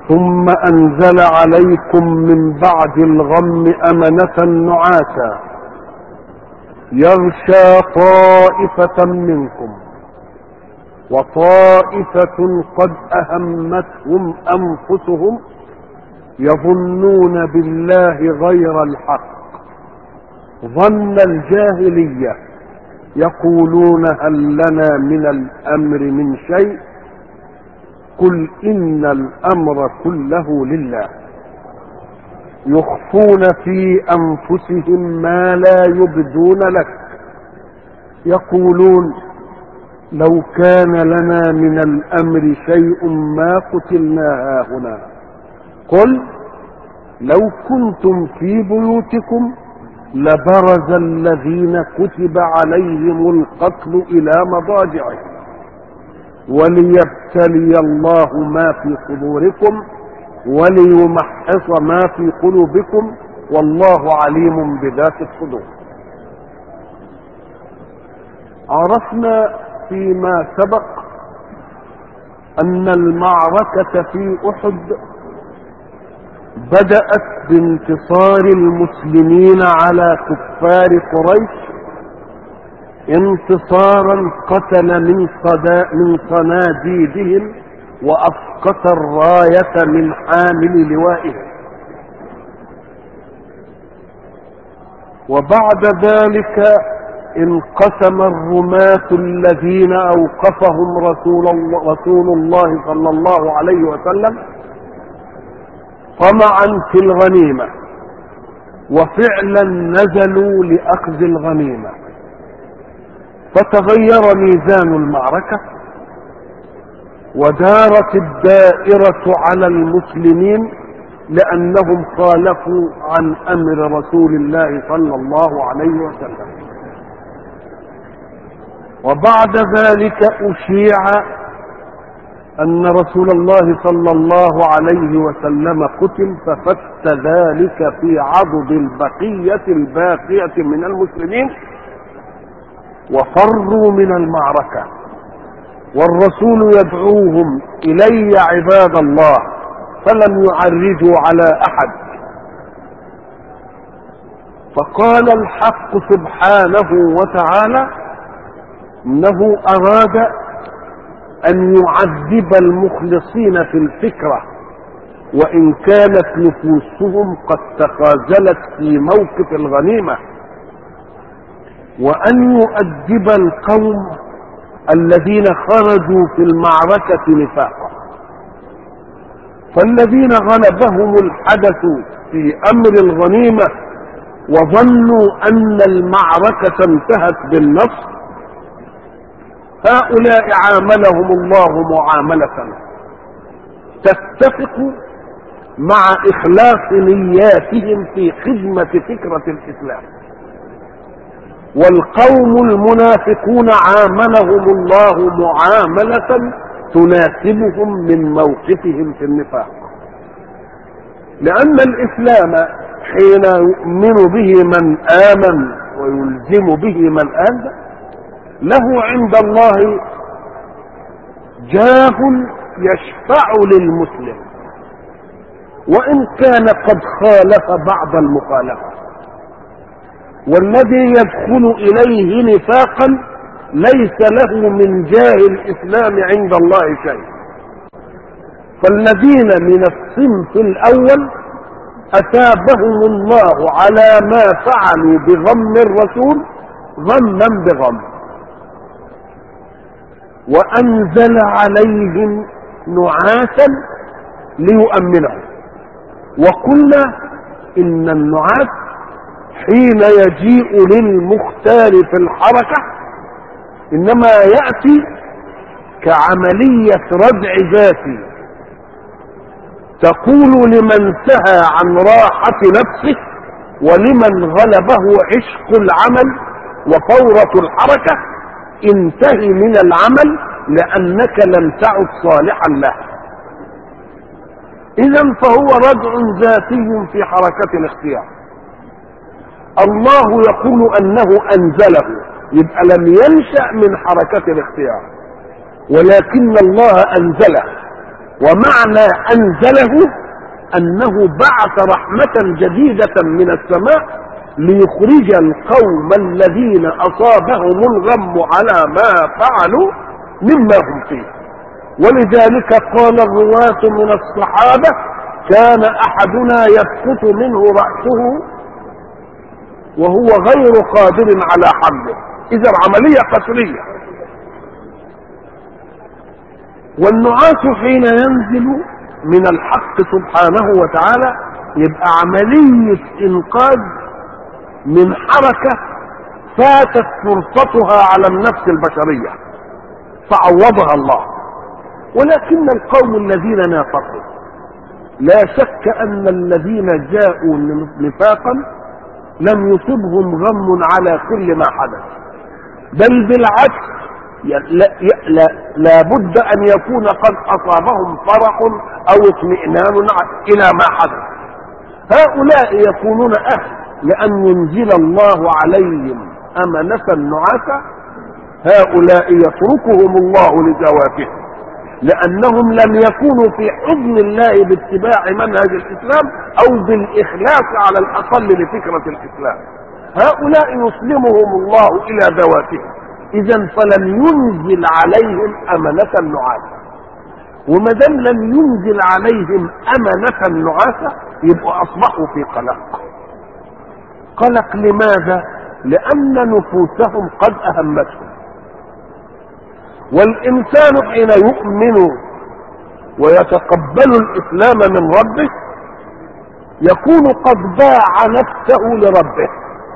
ثم أنزل عليكم من بعد الغم أمنة نعاسا يغشى طائفة منكم وطائفة قد أهمتهم أنفسهم يظنون بالله غير الحق ظن الجاهلية يقولون هل لنا من الأمر من شيء قل إن الأمر كله لله يخفون في أنفسهم ما لا يبدون لك يقولون لو كان لنا من الأمر شيء ما قتلنا هنا قل لو كنتم في بيوتكم لبرز الذين كتب عليهم القتل إلى مضاجعهم وليبتلي الله ما في صدوركم وليمحص ما في قلوبكم والله عليم بذات الصدور عرفنا فيما سبق ان المعركه في احد بدات بانتصار المسلمين على كفار قريش انتصارا قتل من صدا من صناديدهم واسقط الرايه من حامل لوائهم وبعد ذلك انقسم الرماة الذين اوقفهم رسول الله, رسول الله صلى الله عليه وسلم طمعا في الغنيمة وفعلا نزلوا لأخذ الغنيمة فتغير ميزان المعركة ودارت الدائرة على المسلمين لأنهم خالفوا عن أمر رسول الله صلى الله عليه وسلم وبعد ذلك أشيع أن رسول الله صلى الله عليه وسلم قتل ففت ذلك في عضد البقية الباقية من المسلمين وفروا من المعركة والرسول يدعوهم إلي عباد الله فلم يعرجوا على أحد فقال الحق سبحانه وتعالى انه اراد ان يعذب المخلصين في الفكره وان كانت نفوسهم قد تخاذلت في موقف الغنيمه وان يؤدب القوم الذين خرجوا في المعركه نفاقا فالذين غلبهم الحدث في امر الغنيمه وظنوا ان المعركه انتهت بالنصر هؤلاء عاملهم الله معاملة تتفق مع إخلاص نياتهم في خدمة فكرة الإسلام والقوم المنافقون عاملهم الله معاملة تناسبهم من موقفهم في النفاق لأن الإسلام حين يؤمن به من آمن ويلزم به من آمن له عند الله جاه يشفع للمسلم وان كان قد خالف بعض المخالفه والذي يدخل اليه نفاقا ليس له من جاه الاسلام عند الله شيء فالذين من الصنف الاول اثابهم الله على ما فعلوا بغم الرسول غما بغم وانزل عليهم نعاسا ليؤمنهم وقلنا ان النعاس حين يجيء للمختار في الحركه انما ياتي كعمليه ردع ذاتي تقول لمن سهى عن راحه نفسه ولمن غلبه عشق العمل وفوره الحركه انتهي من العمل لانك لم تعد صالحا له اذا فهو ردع ذاتي في حركه الاختيار الله يقول انه انزله يبقى لم ينشا من حركه الاختيار ولكن الله انزله ومعنى أنزله أنه بعث رحمة جديدة من السماء ليخرج القوم الذين أصابهم الغم على ما فعلوا مما هم فيه ولذلك قال الرواة من الصحابة كان أحدنا يسقط منه رأسه وهو غير قادر على حمله إذا عملية قسرية والنعاس حين ينزل من الحق سبحانه وتعالى يبقى عملية إنقاذ من حركة فاتت فرصتها على النفس البشرية فعوضها الله ولكن القوم الذين نافقوا لا شك أن الذين جاءوا نفاقا لم يصبهم غم على كل ما حدث بل بالعكس لا, لا, لا بد أن يكون قد أصابهم فرح أو اطمئنان إلى ما حدث هؤلاء يكونون أهل لأن ينزل الله عليهم أمنة نعاسا هؤلاء يتركهم الله لزواتهم لأنهم لم يكونوا في حضن الله باتباع منهج الإسلام أو بالإخلاص على الأقل لفكرة الإسلام هؤلاء يسلمهم الله إلى ذواتهم إذا فلم ينزل عليهم أمنة النعاسة وما دام لم ينزل عليهم أمنة النعاسة يبقوا أصبحوا في قلق قلق لماذا؟ لأن نفوسهم قد أهمتهم والإنسان حين يؤمن ويتقبل الإسلام من ربه يكون قد باع نفسه لربه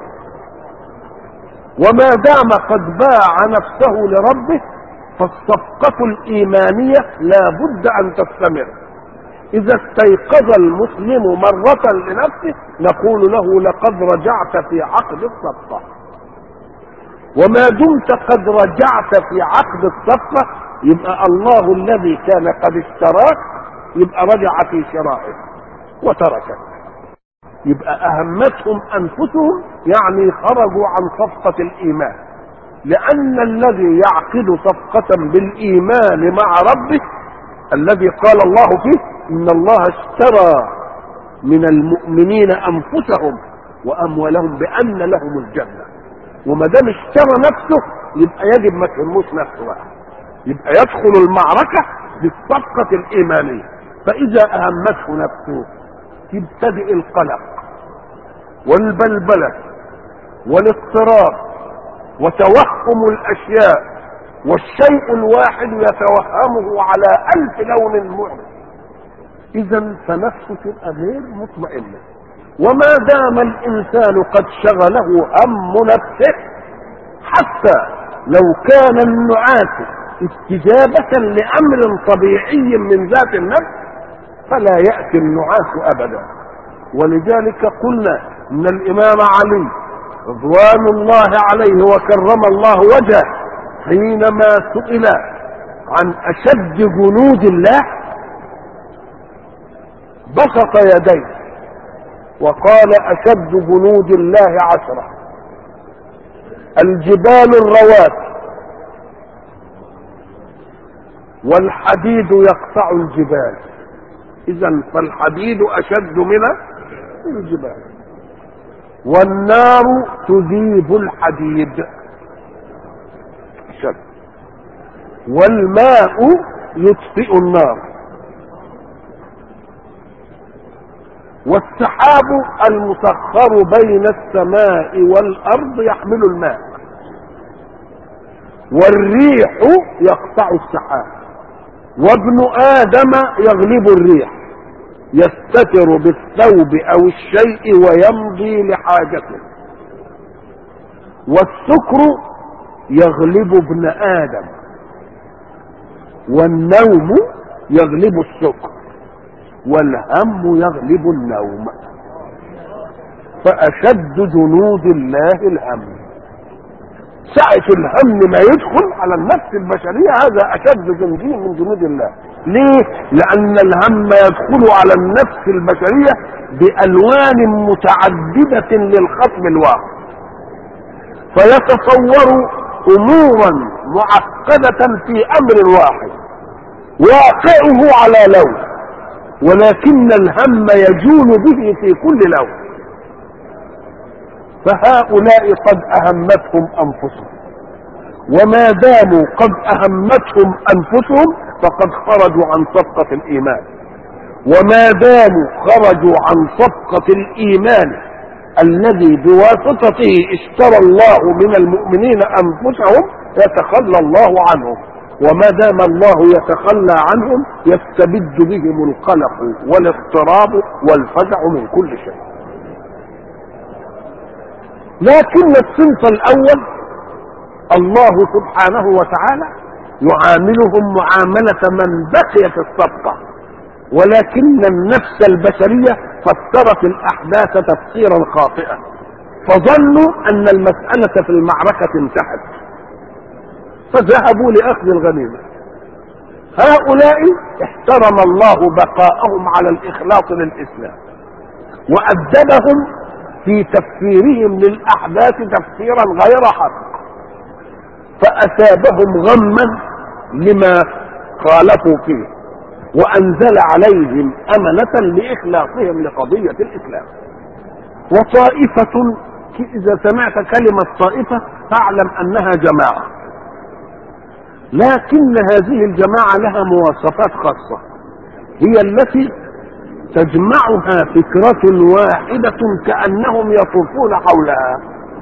وما دام قد باع نفسه لربه فالصفقة الإيمانية لا بد أن تستمر إذا استيقظ المسلم مرة لنفسه نقول له لقد رجعت في عقد الصفقة وما دمت قد رجعت في عقد الصفقة يبقى الله الذي كان قد اشتراك يبقى رجع في شرائه وتركك يبقى أهمتهم أنفسهم يعني خرجوا عن صفقة الإيمان لأن الذي يعقد صفقة بالإيمان مع ربه الذي قال الله فيه إن الله اشترى من المؤمنين أنفسهم وأموالهم بأن لهم الجنة وما دام اشترى نفسه يبقى يجب ما تهموش نفسه بقى يبقى يدخل المعركة بالصفقة الإيمانية فإذا أهمته نفسه تبتدئ القلق والبلبلة والاضطراب وتوهم الأشياء والشيء الواحد يتوهمه على ألف لون معرض إذا فنفسه تبقى غير مطمئنة وما دام الإنسان قد شغله هم نفسه حتى لو كان النعاس استجابة لأمر طبيعي من ذات النفس فلا يأتي النعاس أبدا ولذلك قلنا ان الامام علي رضوان الله عليه وكرم الله وجهه حينما سئل عن اشد جنود الله بسط يديه وقال اشد جنود الله عشره الجبال الروات والحديد يقطع الجبال اذا فالحديد اشد من الجبال والنار تذيب الحديد شد والماء يطفئ النار والسحاب المسخر بين السماء والارض يحمل الماء والريح يقطع السحاب وابن ادم يغلب الريح يستتر بالثوب او الشيء ويمضي لحاجته والسكر يغلب ابن ادم والنوم يغلب السكر والهم يغلب النوم فاشد جنود الله الهم سعة الهم ما يدخل على النفس البشرية هذا أشد جندي من جنود الله ليه؟ لأن الهم يدخل على النفس البشرية بألوان متعددة للخصم الواقع فيتصور أمورا معقدة في أمر واحد واقعه على لون ولكن الهم يجول به في كل لون فهؤلاء قد اهمتهم انفسهم وما داموا قد اهمتهم انفسهم فقد خرجوا عن صفقة الايمان وما داموا خرجوا عن صفقة الايمان الذي بواسطته اشترى الله من المؤمنين انفسهم يتخلى الله عنهم وما دام الله يتخلى عنهم يستبد بهم القلق والاضطراب والفزع من كل شيء لكن الصنف الاول الله سبحانه وتعالى يعاملهم معاملة من بقي في الصفقة ولكن النفس البشرية فسرت الأحداث تفسيرا خاطئا فظنوا أن المسألة في المعركة انتهت فذهبوا لأخذ الغنيمة هؤلاء احترم الله بقاءهم على الإخلاص للإسلام وأدبهم في تفسيرهم للأحداث تفسيرا غير حق فأثابهم غما لما خالفوا فيه وأنزل عليهم أمنة لإخلاصهم لقضية الإسلام وطائفة إذا سمعت كلمة طائفة فاعلم أنها جماعة لكن هذه الجماعة لها مواصفات خاصة هي التي تجمعها فكرة واحدة كأنهم يطوفون حولها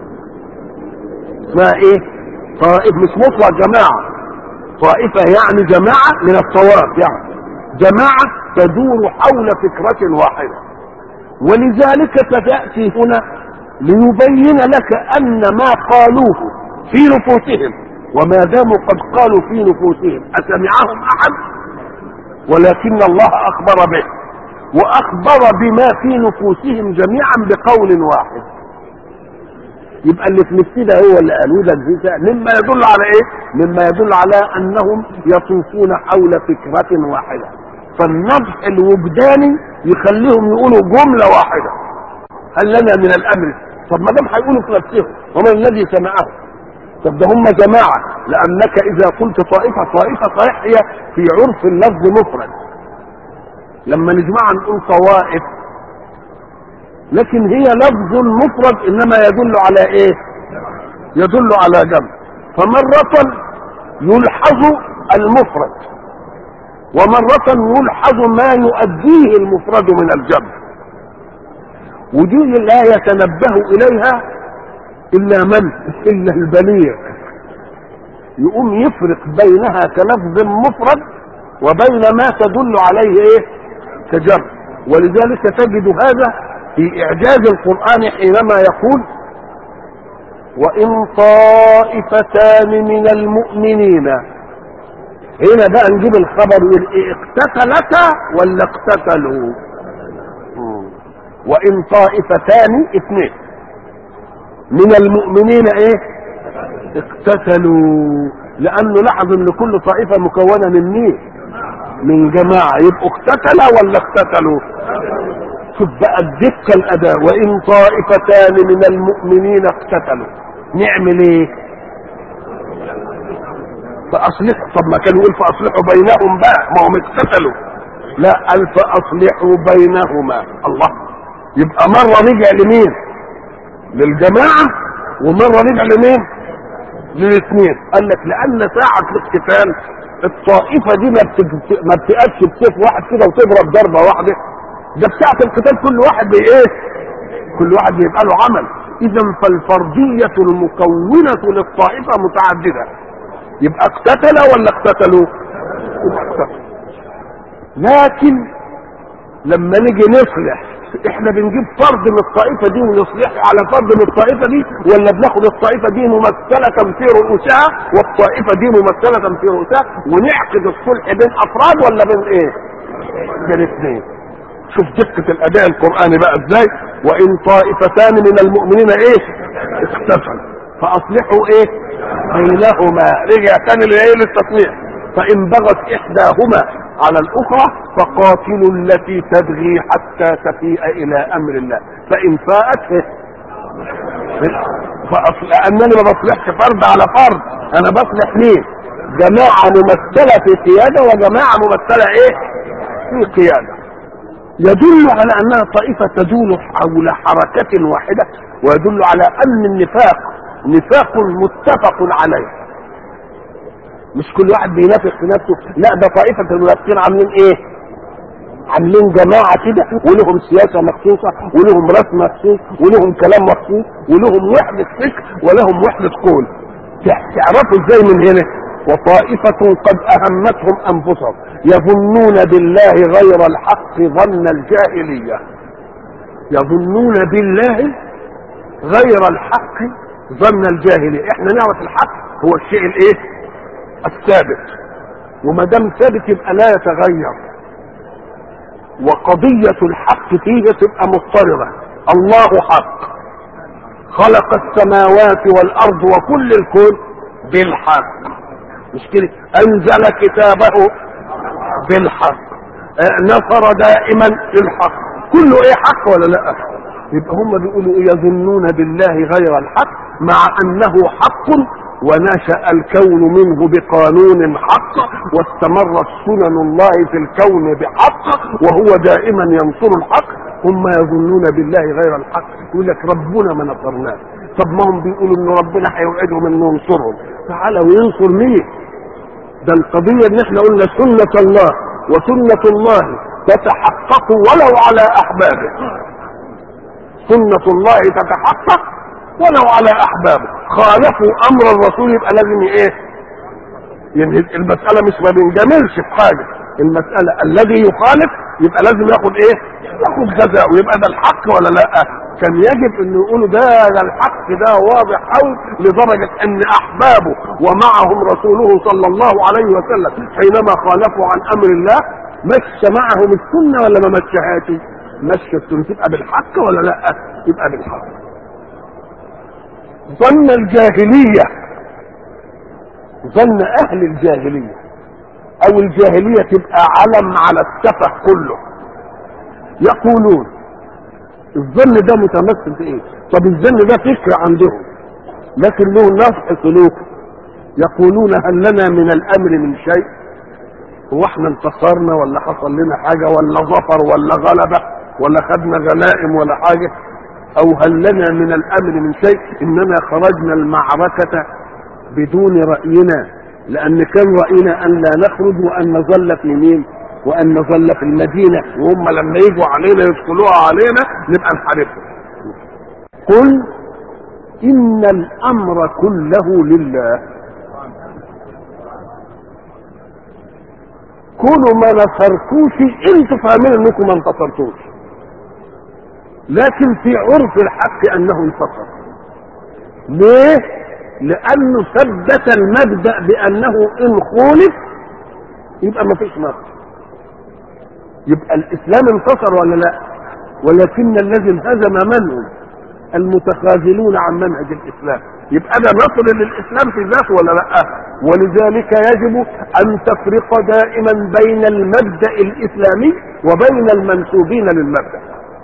ما ايه طائف مش مطلق جماعة طائفة يعني جماعة من الطواف يعني جماعة تدور حول فكرة واحدة ولذلك ستأتي هنا ليبين لك أن ما قالوه في نفوسهم وما داموا قد قالوا في نفوسهم أسمعهم أحد ولكن الله أخبر به وأخبر بما في نفوسهم جميعا بقول واحد يبقى اللي في نفسنا هو اللي قالوه ده مما يدل على ايه؟ مما يدل على انهم يطوفون حول فكرة واحدة فالنضح الوجداني يخليهم يقولوا جملة واحدة هل لنا من الامر طب ما دام هيقولوا في نفسهم ومن الذي سمعه طب ده هم جماعة لانك اذا قلت طائفة طائفة صحيح هي في عرف اللفظ مفرد لما نجمعها نقول طوائف لكن هي لفظ مفرد انما يدل على ايه يدل على جمع فمرة يلحظ المفرد ومرة يلحظ ما يؤديه المفرد من الجمع ودي لا يتنبه اليها الا من الا البليغ يقوم يفرق بينها كلفظ مفرد وبين ما تدل عليه ايه كجمع ولذلك تجد هذا في اعجاز القرآن حينما يقول وان طائفتان من المؤمنين هنا بقى نجيب الخبر يقول إيه اقتتلتا ولا اقتتلوا وان طائفتان اثنين من المؤمنين ايه اقتتلوا لانه لاحظ ان كل طائفة مكونة من مين من جماعة يبقوا اقتتلا ولا اقتتلوا شوف بقى الدكة الأداء وإن طائفتان من المؤمنين اقتتلوا نعمل إيه؟ فأصلحوا طب ما كانوا يقول فأصلحوا بينهم بقى ما هم اقتتلوا لا قال فأصلحوا بينهما الله يبقى مرة رجع لمين؟ للجماعة ومرة رجع لمين؟ للاثنين قال لك لأن ساعة الاقتتال الطائفة دي ما بتقفش بسيف واحد كده وتضرب ضربة واحدة ده بساعة القتال كل واحد بايه كل واحد بيبقى له عمل اذا فالفردية المكونة للطائفة متعددة يبقى اقتتل ولا اقتتلوا يبقى اقتتلوا لكن لما نيجي نصلح احنا بنجيب فرد من الطائفة دي ونصلحه على فرد من الطائفة دي ولا بناخد الطائفة دي ممثلة في رؤوسها والطائفة دي ممثلة في رؤوسها ونعقد الصلح بين افراد ولا بين ايه بين اثنين شوف دقة الاداء القرآني بقى ازاي وان طائفتان من المؤمنين ايه اقتتلوا فاصلحوا ايه بينهما رجع تاني لايه للتصليح فان بغت احداهما على الاخرى فقاتلوا التي تبغي حتى تفيء الى امر الله فان فاءت فأصل... لانني ما بصلحش فرد على فرد انا بصلح مين جماعة ممثلة في قيادة وجماعة ممثلة ايه في قيادة يدل على انها طائفة تدور حول حركة واحدة ويدل على ان النفاق نفاق متفق عليه مش كل واحد بينافق في نفسه لا ده طائفة المنافقين عاملين ايه عاملين جماعة كده ولهم سياسة مخصوصة ولهم رسم مخصوص ولهم كلام مخصوص ولهم وحدة فكر ولهم وحدة قول تعرفوا ازاي من هنا وطائفة قد أهمتهم أنفسهم يظنون بالله غير الحق ظن الجاهلية يظنون بالله غير الحق ظن الجاهلية احنا نعرف الحق هو الشيء الايه الثابت وما دام ثابت يبقى لا يتغير وقضية الحق فيه تبقى مضطربة الله حق خلق السماوات والأرض وكل الكون بالحق مش كده أنزل كتابه بالحق آه، نصر دائما الحق كله ايه حق ولا لا يبقى هم بيقولوا إيه يظنون بالله غير الحق مع انه حق ونشأ الكون منه بقانون حق واستمرت سنن الله في الكون بحق وهو دائما ينصر الحق هم يظنون بالله غير الحق يقول لك ربنا ما نصرناه طب ما هم بيقولوا ان ربنا هيوعدهم انه ينصرهم تعالى وينصر مين ده القضية ان احنا قلنا سنة الله وسنة الله تتحقق ولو على احبابه سنة الله تتحقق ولو على احبابه خالفوا امر الرسول يبقى لازم ايه يعني المسألة مش ما بنجاملش في حاجة المسألة الذي يخالف يبقى لازم ياخد ايه ياخد جزاء ويبقى ده الحق ولا لا كان يجب ان يقولوا ده ده الحق ده واضح قوي لدرجة ان احبابه ومعهم رسوله صلى الله عليه وسلم حينما خالفوا عن امر الله مشى معهم السنة ولا ما مشيهاش مشى السنة تبقى بالحق ولا لا يبقى بالحق ظن الجاهلية ظن اهل الجاهلية او الجاهلية تبقى علم على السفه كله يقولون الظن ده متمثل في ايه طب الظن ده فكر عندهم لكن له نفع سلوك يقولون هل لنا من الامر من شيء هو احنا انتصرنا ولا حصل لنا حاجة ولا ظفر ولا غلبة ولا خدنا غنائم ولا حاجة او هل لنا من الامر من شيء اننا خرجنا المعركة بدون رأينا لان كان رأينا ان لا نخرج وان نظل في مين وان نظل في المدينة وهم لما يجوا علينا يدخلوها علينا نبقى نحاربهم قل ان الامر كله لله كونوا ما نصرتوش انتوا فاهمين انكم ما انتصرتوش لكن في عرف الحق انه انتصر ليه لانه ثبت المبدا بانه ان خولف يبقى ما فيش نصر يبقى الاسلام انتصر ولا لا ولكن الذي انهزم من هم المتخاذلون عن منهج الاسلام يبقى ده نصر للاسلام في ذاته ولا لا ولذلك يجب ان تفرق دائما بين المبدا الاسلامي وبين المنسوبين للمبدا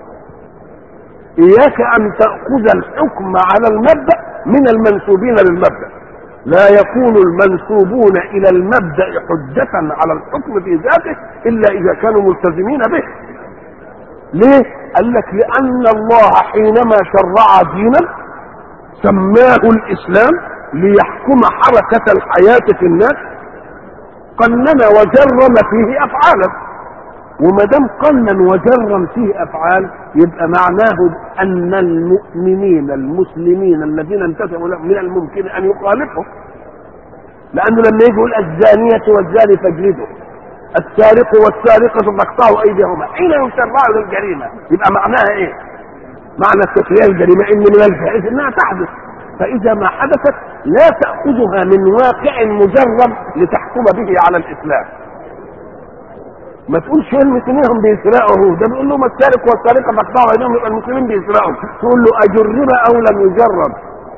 اياك ان تاخذ الحكم على المبدا من المنسوبين للمبدا لا يكون المنسوبون الى المبدا حجه على الحكم في ذاته الا اذا كانوا ملتزمين به ليه قال لك لان الله حينما شرع دينا سماه الاسلام ليحكم حركة الحياة في الناس قنن وجرم فيه افعالا وما دام قنن وجرم فيه افعال يبقى معناه ان المؤمنين المسلمين الذين انتسبوا لهم من الممكن ان يخالفهم لانه لما يجي يقول الزانية والزاني فاجلده السارق والسارقة فاقطعوا ايديهما حين يشرعوا للجريمة يبقى معناها ايه؟ معنى تشريع الجريمة ان من الجائز انها تحدث فاذا ما حدثت لا تأخذها من واقع مجرم لتحكم به على الاسلام ما تقولش المسلمين بيسرقوا ده بيقول لهم السارق والسارقة فاقطعوا ايديهم يبقى المسلمين بيسرقوا تقول له اجرب او لم يجرب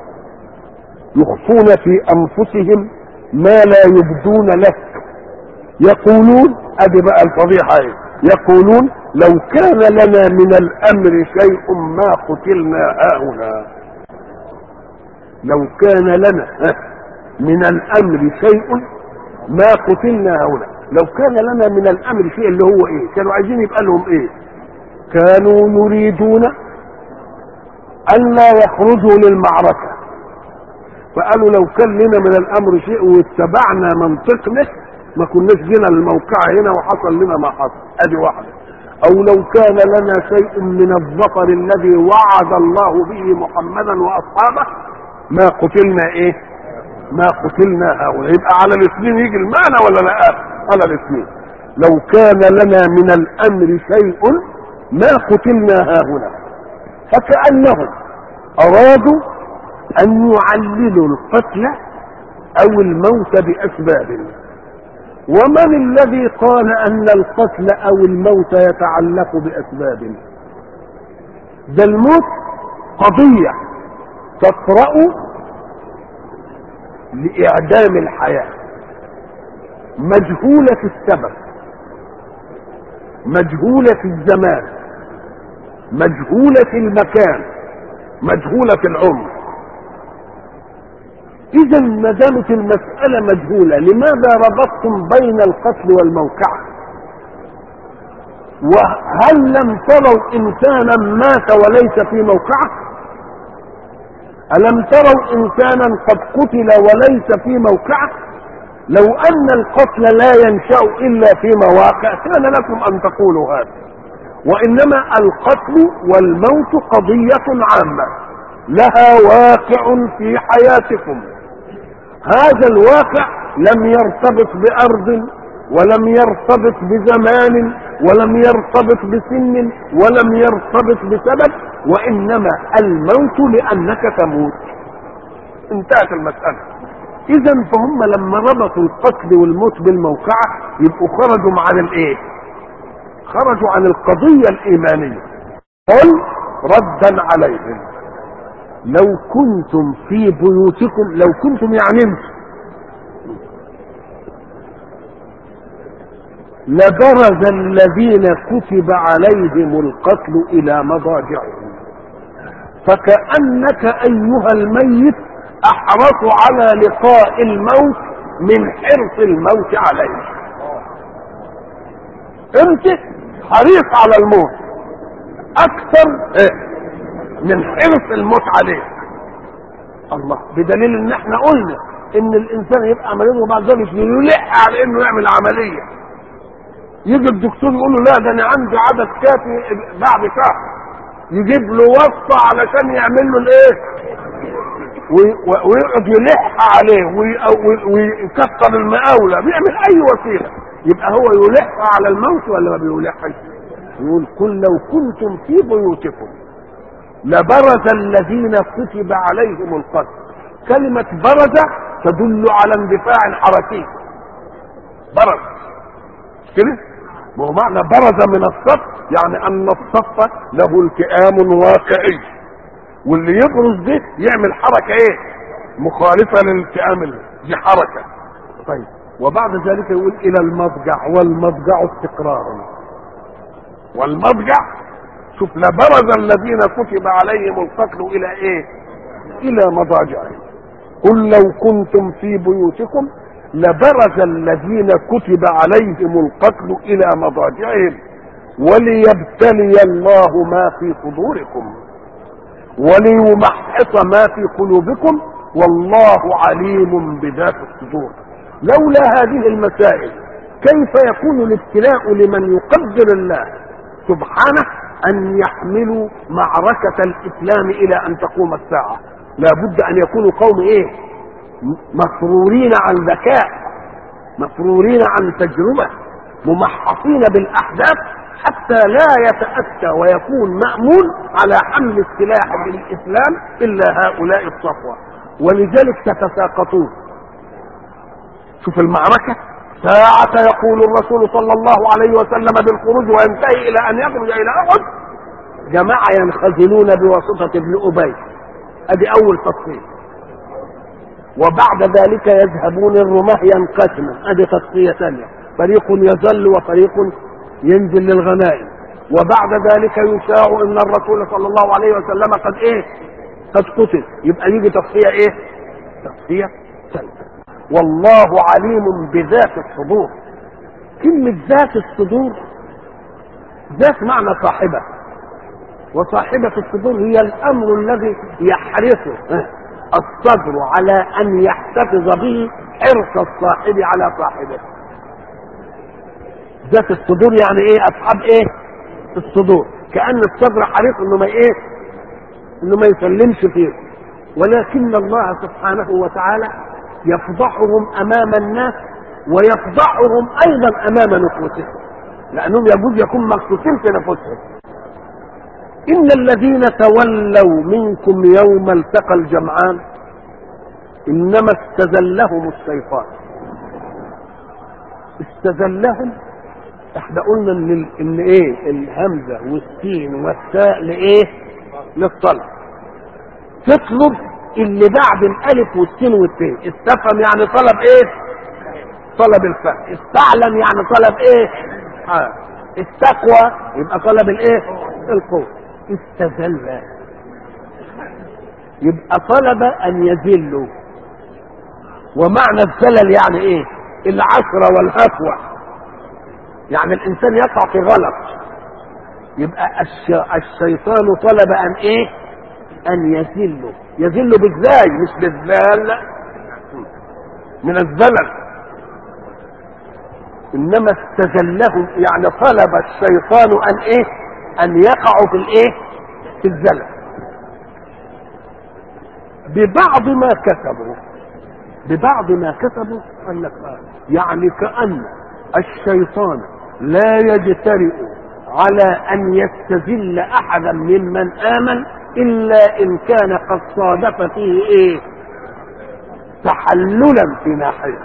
يخفون في انفسهم ما لا يبدون لك يقولون ادي بقى الفضيحة ايه يقولون لو كان لنا من الامر شيء ما قتلنا هاهنا لو كان لنا من الامر شيء ما قتلنا هنا لو كان لنا من الامر شيء اللي هو ايه كانوا عايزين يبقى لهم ايه كانوا يريدون الا يخرجوا للمعركه فقالوا لو كان لنا من الامر شيء واتبعنا منطقنا ما كناش جينا للموقع هنا وحصل لنا ما حصل ادي واحده او لو كان لنا شيء من الظفر الذي وعد الله به محمدا واصحابه ما قتلنا ايه ما قتلنا هؤلاء يبقى على الاثنين يجي المعنى ولا لا على الاثنين لو كان لنا من الامر شيء ما قتلنا هاهنا فكانهم ارادوا ان يعللوا القتل او الموت باسباب ومن الذي قال ان القتل او الموت يتعلق باسباب ده الموت قضيه تطرا لاعدام الحياه مجهوله السبب مجهوله الزمان مجهوله المكان مجهوله العمر اذا ما دامت المساله مجهوله لماذا ربطتم بين القتل والموقعه وهل لم تروا انسانا مات وليس في موقعه الم تروا انسانا قد قتل وليس في موقعه لو ان القتل لا ينشا الا في مواقع كان لكم ان تقولوا هذا وانما القتل والموت قضيه عامه لها واقع في حياتكم هذا الواقع لم يرتبط بارض ولم يرتبط بزمان ولم يرتبط بسن ولم يرتبط بسبب وانما الموت لانك تموت انتهت المساله اذا فهم لما ربطوا القتل والموت بالموقعه يبقوا خرجوا عن الايه خرجوا عن القضيه الايمانيه قل ردا عليهم لو كنتم في بيوتكم لو كنتم يعني انتم لبرز الذين كتب عليهم القتل الى مضاجعهم فكانك ايها الميت احرص على لقاء الموت من حرص الموت عليه انت حريص على الموت اكثر من حرص الموت عليه الله بدليل ان احنا قلنا ان الانسان يبقى مريض وبعد ذلك يلح على انه يعمل عمليه يجي الدكتور يقول له لا ده انا عندي عدد كافي بعد شهر يجيب له وصفه علشان يعمل له الايه ويقعد يلح عليه ويكسر المقاوله بيعمل اي وسيله يبقى هو يلح على الموت ولا ما بيلحش يقول قل لو كنتم في بيوتكم لبرز الذين كتب عليهم القتل كلمة برز تدل على اندفاع حركي برز كده ما هو معنى برز من الصف يعني ان الصف له التئام واقعي واللي يبرز ده يعمل حركة ايه مخالفة للالتئام دي حركة طيب وبعد ذلك يقول الى المضجع والمضجع استقرار والمضجع شوف لبرز الذين كتب عليهم القتل الى ايه الى مضاجعهم قل لو كنتم في بيوتكم لبرز الذين كتب عليهم القتل الى مضاجعهم وليبتلي الله ما في صدوركم وليمحص ما في قلوبكم والله عليم بذات الصدور لولا هذه المسائل كيف يكون الابتلاء لمن يقدر الله سبحانه ان يحملوا معركة الاسلام الى ان تقوم الساعة لابد ان يكونوا قوم ايه مسرورين عن ذكاء مسرورين عن تجربة ممحصين بالاحداث حتى لا يتأتى ويكون مأمون على حمل السلاح بالإسلام إلا هؤلاء الصفوة ولذلك تتساقطون شوف المعركة ساعة يقول الرسول صلى الله عليه وسلم بالخروج وينتهي إلى أن يخرج إلى أحد جماعة ينخزلون بواسطة ابن أبي أدي أول تصفية وبعد ذلك يذهبون الرماة ينقسما أدي تصفية ثانية فريق يزل وفريق ينزل للغنائم وبعد ذلك يشاع ان الرسول صلى الله عليه وسلم قد ايه قد قتل يبقى يجي تصفيه ايه تصفيه ثالثه والله عليم بذات الصدور كلمة ذات الصدور ذات معنى صاحبة وصاحبة الصدور هي الأمر الذي يحرصه الصدر على أن يحتفظ به حرص الصاحب على صاحبه ذات الصدور يعني ايه اصحاب ايه الصدور كأن الصدر حريص انه ما ايه انه ما يسلمش فيه ولكن الله سبحانه وتعالى يفضحهم امام الناس ويفضحهم ايضا امام نفوسهم لانهم يجوز يكون مخصوصين في نفوسهم ان الذين تولوا منكم يوم التقى الجمعان انما استزلهم الشيطان استزلهم احنا قلنا ان ال- ان ايه الهمزه والسين والتاء لايه للطلب تطلب اللي بعد الالف والسين والتاء استفهم يعني طلب ايه طلب الفهم استعلم يعني طلب ايه آه. التقوى يبقى طلب الايه القوه استذل يبقى طلب ان يذلوا ومعنى الزلل يعني ايه العثرة والهفوة يعني الانسان يقع في غلط يبقى الش... الشيطان طلب ان ايه ان يذله يذله بالزاي مش بالذال من الزلل انما استذلهم يعني طلب الشيطان ان ايه ان يقعوا في الايه في الزلل ببعض ما كسبوا ببعض ما كسبوا قال لك آه. يعني كأن الشيطان لا يجترئ على أن يستذل أحدا ممن آمن إلا إن كان قد صادف فيه إيه تحللا في ناحية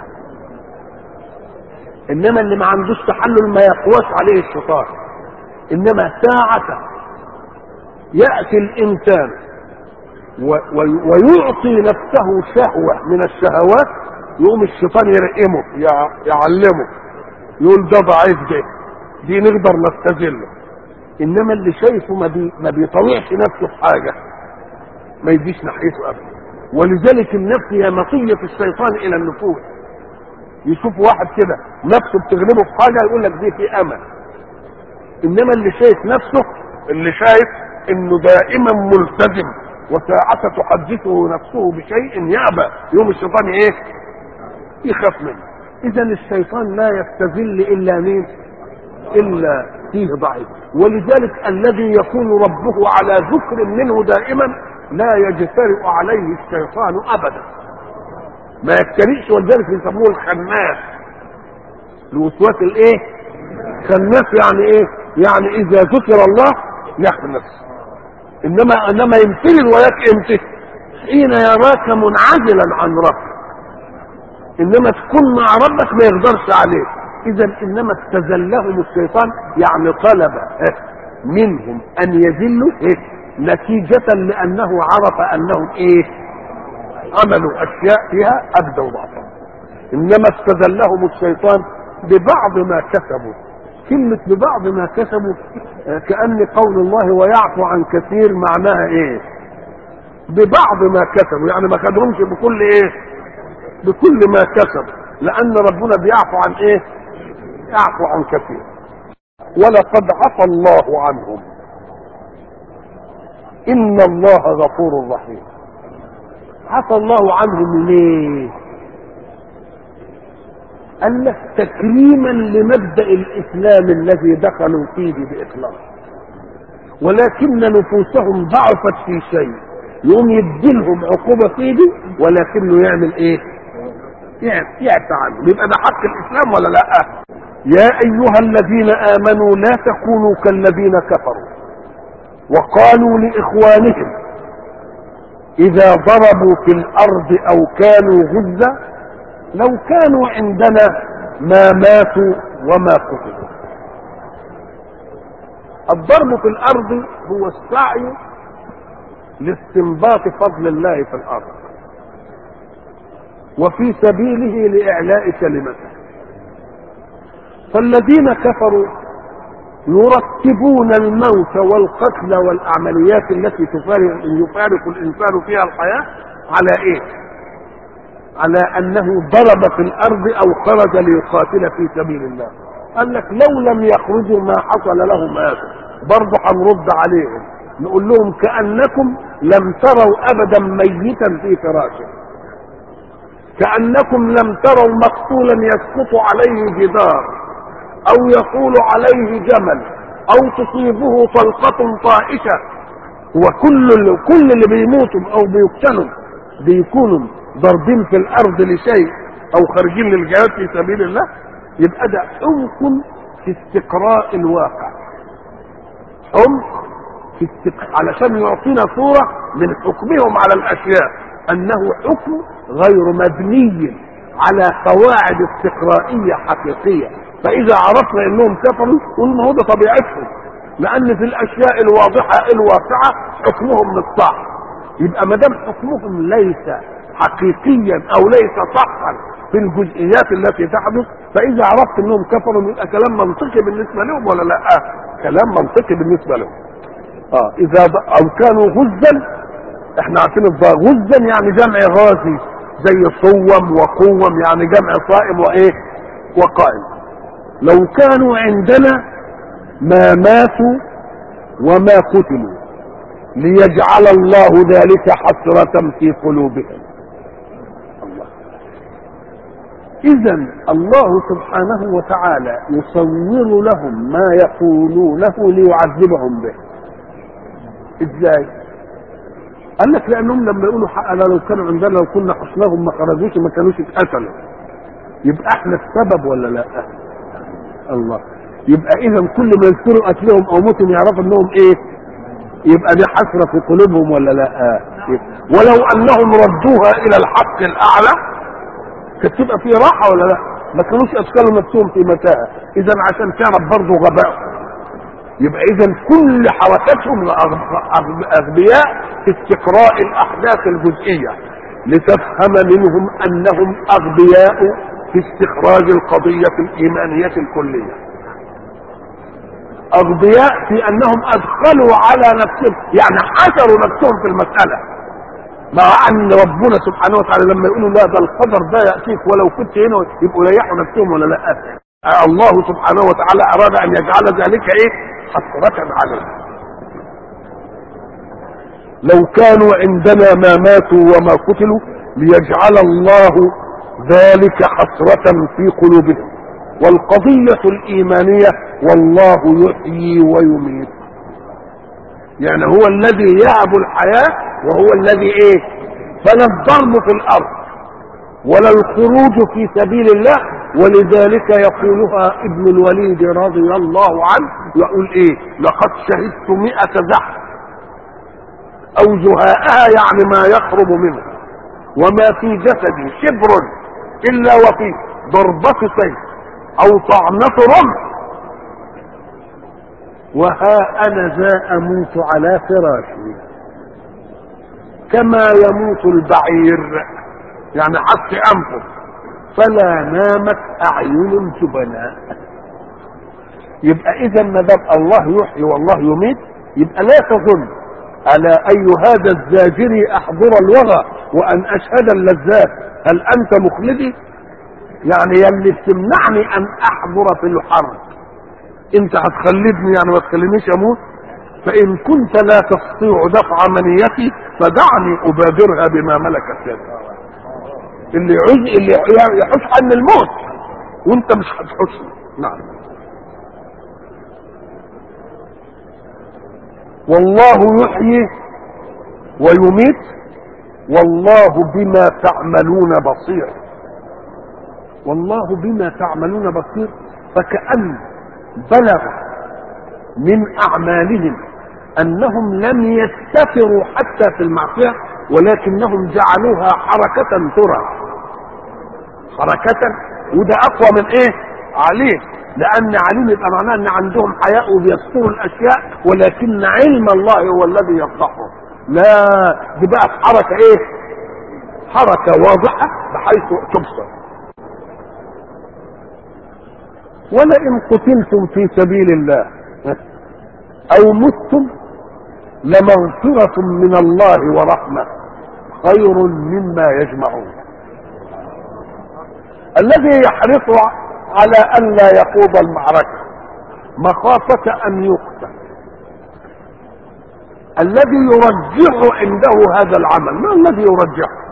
إنما اللي ما عندوش تحلل ما يقواش عليه الشيطان إنما ساعة يأتي الإنسان و- و- ويعطي نفسه شهوة من الشهوات يقوم الشيطان يرقمه يع- يعلمه يقول ده ضعيف ده دي نقدر نستذله انما اللي شايفه ما, بي ما بيطوعش نفسه في حاجه ما يجيش ناحيته ابدا ولذلك النفس هي مطيه الشيطان الى النفوس يشوف واحد كده نفسه بتغلبه في حاجه يقول لك دي في امل انما اللي شايف نفسه اللي شايف انه دائما ملتزم وساعة تحدثه نفسه بشيء يأبى يوم الشيطان ايه يخاف منه اذا الشيطان لا يستذل الا مين الا فيه ضعيف ولذلك الذي يكون ربه على ذكر منه دائما لا يجترئ عليه الشيطان ابدا ما يجترئش ولذلك يسموه الخناس الوسواس الايه خناس يعني ايه يعني اذا ذكر الله يخنس انما انما يمتلل وياك امتى حين يراك منعزلا عن ربك انما تكون مع ربك ما يقدرش عليك اذا انما استزلهم الشيطان يعني طلب إيه؟ منهم ان يذلوا إيه؟ نتيجة لانه عرف انهم ايه عملوا اشياء فيها ابدوا ضعفا انما استزلهم الشيطان ببعض ما كسبوا كلمة ببعض ما كسبوا آه، كأن قول الله ويعفو عن كثير معناها ايه ببعض ما كسبوا يعني ما خدهمش بكل ايه بكل ما كسبوا لان ربنا بيعفو عن ايه يعفو عن كثير ولقد عفى الله عنهم ان الله غفور رحيم عفى الله عنهم ليه قال لك تكريما لمبدا الاسلام الذي دخلوا فيه باخلاص ولكن نفوسهم ضعفت في شيء يقوم يديلهم عقوبه في دي ولكنه يعمل ايه يعفى عنه يبقى ده حق الاسلام ولا لا يا ايها الذين امنوا لا تكونوا كالذين كفروا وقالوا لاخوانهم اذا ضربوا في الارض او كانوا غزا لو كانوا عندنا ما ماتوا وما قتلوا الضرب في الارض هو السعي لاستنباط فضل الله في الارض وفي سبيله لاعلاء كلمته فالذين كفروا يرتبون الموت والقتل والعمليات التي تفارق يفارق الانسان فيها الحياه على ايه على انه ضرب في الارض او خرج ليقاتل في سبيل الله قال لك لو لم يخرجوا ما حصل لهم هذا برضه هنرد عليهم نقول لهم كانكم لم تروا ابدا ميتا في فراشه كانكم لم تروا مقتولا يسقط عليه جدار او يقول عليه جمل او تصيبه طلقه طائشه هو كل اللي كل اللي بيموتوا او بيقتلوا بيكونوا ضاربين في الارض لشيء او خارجين للجهاد في سبيل الله يبقى ده عمق في استقراء الواقع عمق في استق... علشان يعطينا صورة من حكمهم على الأشياء أنه حكم غير مبني على قواعد استقرائية حقيقية فإذا عرفنا أنهم كفروا نقول ما هو ده طبيعتهم لأن في الأشياء الواضحة الواقعة حكمهم مش صح يبقى ما دام حكمهم ليس حقيقيا أو ليس صحا في الجزئيات التي تحدث فإذا عرفت أنهم كفروا يبقى كلام منطقي بالنسبة لهم ولا لا؟ آه. كلام منطقي بالنسبة لهم. اه اذا ب... او كانوا غزا احنا عارفين الضاء غزا يعني جمع غازي زي صوم وقوم يعني جمع صائم وايه وقائم لو كانوا عندنا ما ماتوا وما قتلوا ليجعل الله ذلك حسرة في قلوبهم الله إذا الله سبحانه وتعالى يصور لهم ما يقولونه ليعذبهم به ازاي قال لك لانهم لما يقولوا حقنا لو كانوا عندنا لو كنا حصناهم ما خرجوش ما كانوش اتقتلوا يبقى احنا السبب ولا لا الله يبقى اذا كل ما يذكروا قتلهم او موتهم يعرفوا انهم ايه يبقى دي حسره في قلوبهم ولا لا ولو انهم ردوها الى الحق الاعلى كانت تبقى في راحه ولا لا ما كانوش اشكالوا نفسهم في متاهه اذا عشان تعرف برضه غبائهم يبقى اذا كل حركتهم اغبياء في استقراء الاحداث الجزئيه لتفهم منهم انهم اغبياء في استخراج القضيه الايمانيه الكليه اغبياء في انهم ادخلوا على نفسهم يعني حشروا نفسهم في المساله مع ان ربنا سبحانه وتعالى لما يقولوا لا ده القدر ده ياتيك ولو كنت هنا يبقوا ريحوا نفسهم ولا لا الله سبحانه وتعالى اراد ان يجعل ذلك ايه حسرة عليه لو كانوا عندنا ما ماتوا وما قتلوا ليجعل الله ذلك حسرة في قلوبهم والقضية الإيمانية والله يحيي ويميت يعني هو الذي يهب الحياة وهو الذي ايه فلا الضرب في الأرض ولا الخروج في سبيل الله ولذلك يقولها ابن الوليد رضي الله عنه يقول ايه لقد شهدت مئة زحف او زهاءها يعني ما يقرب منها وما في جسدي شبر الا وفيه ضربة سيف او طعنة رمح وها انا ذا اموت على فراشي كما يموت البعير يعني حق انفه فلا نامت اعين الجبناء يبقى اذا ما دام الله يحيي والله يميت يبقى لا تظن على اي هذا الزاجر احضر الوغى وان اشهد اللذات هل انت مخلدي يعني يلي تمنعني ان احضر في الحرب انت هتخلدني يعني ما تخلينيش اموت فان كنت لا تستطيع دفع منيتي فدعني ابادرها بما ملكت يدي اللي يعوز اللي يحوش عن الموت وانت مش هتحوش نعم والله يحيي ويميت والله بما تعملون بصير والله بما تعملون بصير فكأن بلغ من أعمالهم أنهم لم يستتروا حتى في المعصية ولكنهم جعلوها حركة ترى حركة وده أقوى من إيه؟ عليه لأن عليم يبقى معناه أن عندهم حياء وبيستروا الأشياء ولكن علم الله هو الذي يفضحهم لا دي بقت حركة إيه؟ حركة واضحة بحيث تبصر ولئن قتلتم في سبيل الله أو متم لمغفرة من الله ورحمة خير مما يجمعون الذي يحرص على ان لا يخوض المعركه مخافه ان يقتل الذي يرجح عنده هذا العمل ما الذي يرجحه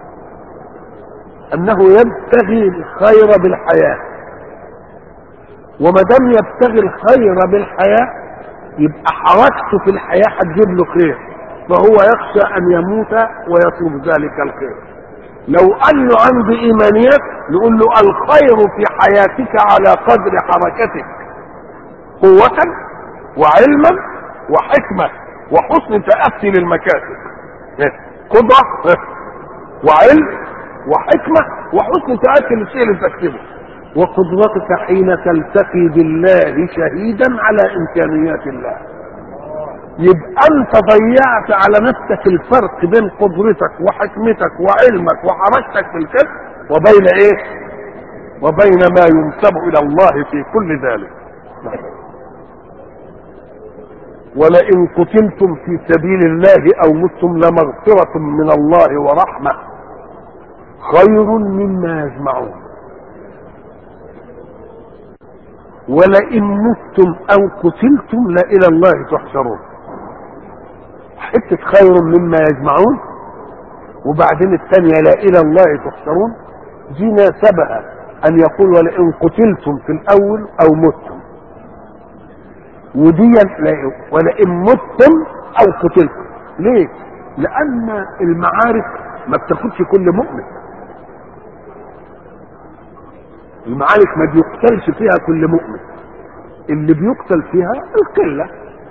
انه يبتغي الخير بالحياه وما دام يبتغي الخير بالحياه يبقى حركته في الحياه هتجيب له خير فهو يخشى ان يموت ويطلب ذلك الخير لو انه عنده ايمانيات نقول له الخير في حياتك على قدر حركتك قوة وعلما وحكمة وحسن تأتي للمكاسب قدرة وعلم وحكمة وحسن تأتي للشيء اللي تكتبه وقدرتك حين تلتقي بالله شهيدا على إمكانيات الله يبقى انت ضيعت على نفسك الفرق بين قدرتك وحكمتك وعلمك وحركتك في الكذب وبين ايه وبين ما ينسب الى الله في كل ذلك ولئن قتلتم في سبيل الله او متم لمغفرة من الله ورحمة خير مما يجمعون ولئن متم او قتلتم لإلى الله تحشرون حتة خير مما يجمعون وبعدين الثانية لا إلى الله تحشرون دي ناسبها أن يقول ولئن قتلتم في الأول أو متم ودي ولئن متم أو قتلتم ليه؟ لأن المعارك ما بتاخدش كل مؤمن المعارك ما بيقتلش فيها كل مؤمن اللي بيقتل فيها القله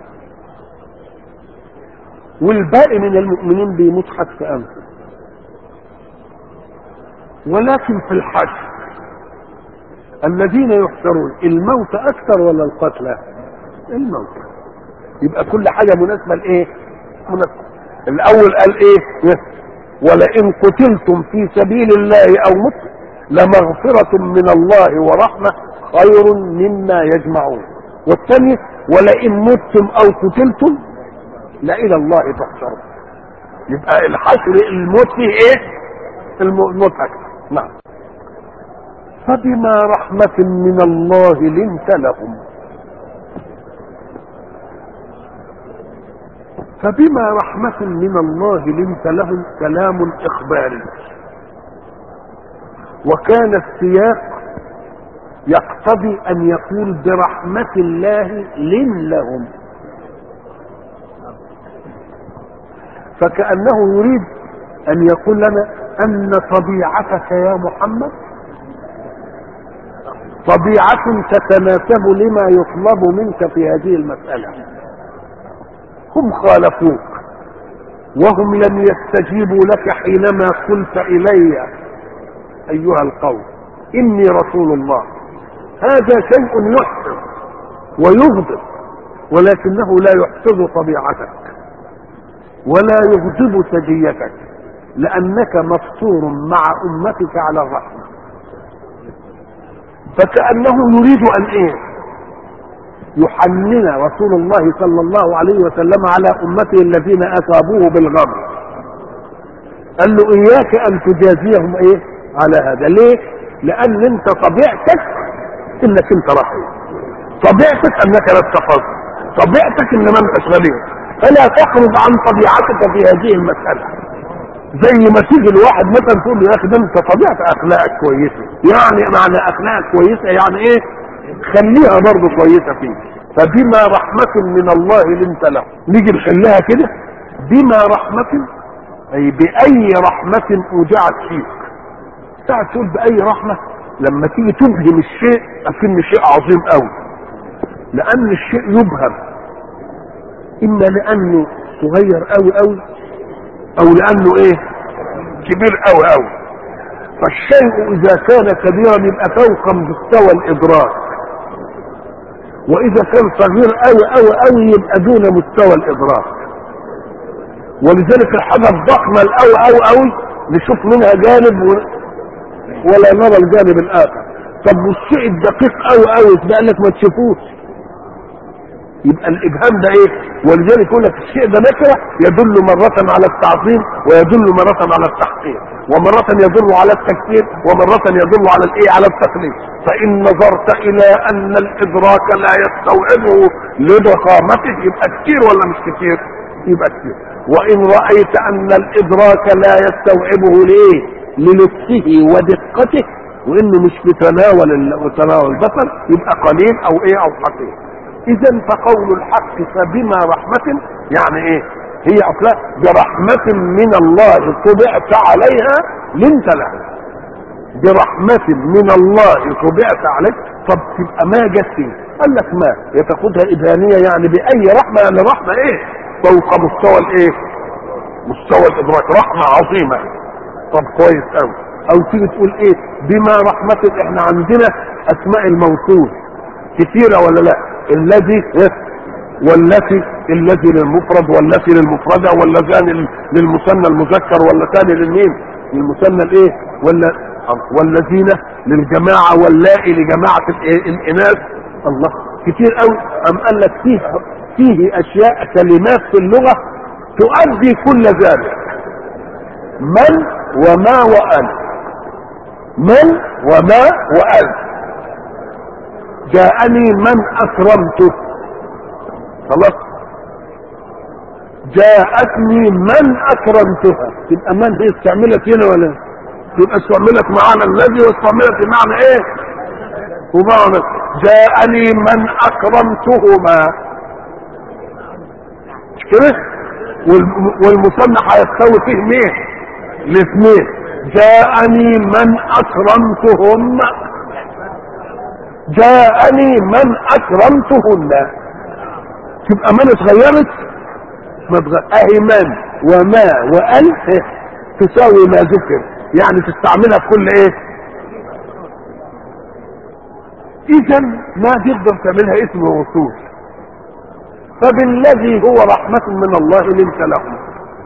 والباقي من المؤمنين بيموت حتى أنفه ولكن في الحشر الذين يحشرون الموت أكثر ولا القتلى الموت يبقى كل حاجة مناسبة لإيه مناسبة الأول قال إيه ولئن قتلتم في سبيل الله أو مت لمغفرة من الله ورحمة خير مما يجمعون والثاني ولئن متم أو قتلتم لا الى الله تحشرون يبقى الحشر الموت فيه ايه الموت اكثر نعم فبما رحمة من الله لنت لهم فبما رحمة من الله لنت لهم كلام إخباري وكان السياق يقتضي أن يقول برحمة الله لن لهم فكأنه يريد أن يقول لنا أن طبيعتك يا محمد طبيعة تتناسب لما يطلب منك في هذه المسألة هم خالفوك وهم لم يستجيبوا لك حينما قلت إلي أيها القوم إني رسول الله هذا شيء يحفظ ويغضب ولكنه لا يحفظ طبيعتك ولا يغضب سجيتك لأنك مفطور مع أمتك على الرحمة فكأنه يريد أن إيه يحنن رسول الله صلى الله عليه وسلم على أمته الذين أصابوه بالغم قال له إياك أن تجازيهم إيه على هذا ليه لأن أنت طبيعتك إنك أنت رحيم طبيعتك أنك لا تفضل طبيعتك إن ما أنتش غليظ فلا تخرج عن طبيعتك في هذه المسألة زي ما تيجي الواحد مثلا تقول له يا اخي ده انت طبيعه اخلاقك كويسه يعني معنى اخلاقك كويسه يعني ايه خليها برضه كويسه فيك فبما رحمة من الله لنت له نيجي نخليها كده بما رحمة اي بأي رحمة أودعت فيك تعال تقول بأي رحمة لما تيجي تبهم الشيء أكن شيء عظيم قوي لأن الشيء يبهم إما لأنه صغير قوي قوي او لانه ايه كبير قوي قوي فالشيء اذا كان كبيرا يبقى فوق مستوى الادراك واذا كان صغير قوي قوي قوي يبقى دون مستوى الادراك ولذلك الحاجه الضخمه القوي قوي قوي نشوف منها جانب و... ولا نرى الجانب الاخر طب والشيء الدقيق قوي قوي يبقى لك ما تشوفوش يبقى الابهام ده ايه ولذلك يقول لك الشيء ده نكره يدل مره على التعظيم ويدل مره على التحقير ومره يدل على التكفير ومره يدل على الايه على التقليد فان نظرت الى ان الادراك لا يستوعبه لضخامته يبقى كتير ولا مش كتير يبقى كتير وان رايت ان الادراك لا يستوعبه ليه للطفه ودقته وانه مش بتناول تناول البصر يبقى قليل او ايه او حقير اذا فقول الحق فبما رحمة يعني ايه هي اصلا برحمة من الله طبعت عليها لنت له برحمة من الله طبعت عليك طب تبقى ما جت فيه قال لك ما يتاخدها ابهامية يعني باي رحمة يعني رحمة ايه فوق مستوى الايه مستوى الادراك رحمة عظيمة طب كويس قوي او تيجي تقول ايه بما رحمة احنا عندنا اسماء الموصول كثيرة ولا لا الذي والتي الذي للمفرد والتي للمفردة واللذان للمثنى المذكر واللتان للمين للمثنى الايه ولا والذين للجماعة واللائي لجماعة الاناث الله كتير قوي ام قال لك فيه فيه اشياء كلمات في اللغة تؤدي كل ذلك من وما وأن من وما وأن جاءني من اكرمته خلاص جاءتني من اكرمتها تبقى من هي استعملت هنا ولا تبقى استعملت معنى الذي واستعملت بمعنى ايه ومعنى جاءني من اكرمتهما مش كده والمثنى هيستوي فيه مين الاثنين جاءني من اكرمتهم جاءني من اكرمتهن تبقى من اتغيرت ما اتغير اهي من وما وان تساوي ما ذكر يعني تستعملها في كل ايه اذا ما تقدر تعملها اسم وصول فبالذي هو رحمة من الله لنت لهم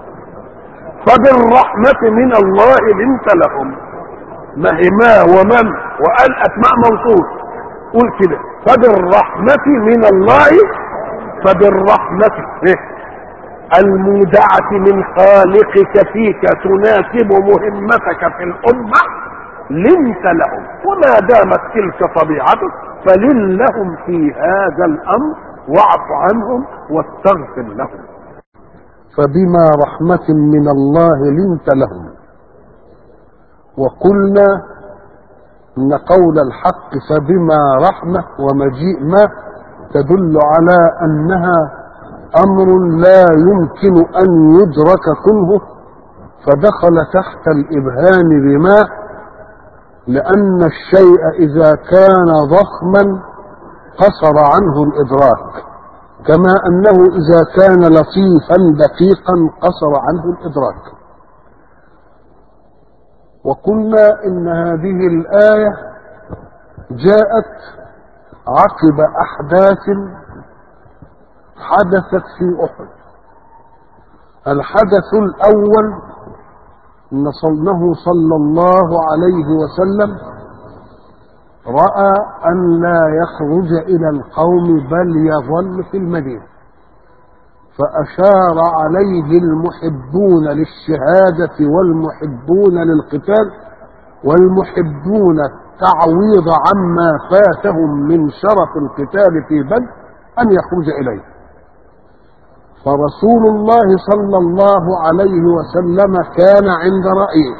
فبالرحمة من الله لنت لهم ما هي ما ومن وقال اسماء موصول قول كده فبالرحمة من الله فبالرحمة المودعة من خالقك فيك تناسب مهمتك في الأمة لنت لهم وما دامت تلك طبيعتك فلن لهم في هذا الأمر واعف عنهم واستغفر لهم فبما رحمة من الله لنت لهم وقلنا ان قول الحق فبما رحمة ومجيء ما تدل على انها امر لا يمكن ان يدرك كله فدخل تحت الابهام بما لان الشيء اذا كان ضخما قصر عنه الادراك كما انه اذا كان لطيفا دقيقا قصر عنه الادراك وقلنا ان هذه الايه جاءت عقب احداث حدثت في احد الحدث الاول نصلنه صلى الله عليه وسلم راى ان لا يخرج الى القوم بل يظل في المدينه فاشار عليه المحبون للشهاده والمحبون للقتال والمحبون التعويض عما فاتهم من شرف القتال في بدر ان يخرج اليه فرسول الله صلى الله عليه وسلم كان عند رايه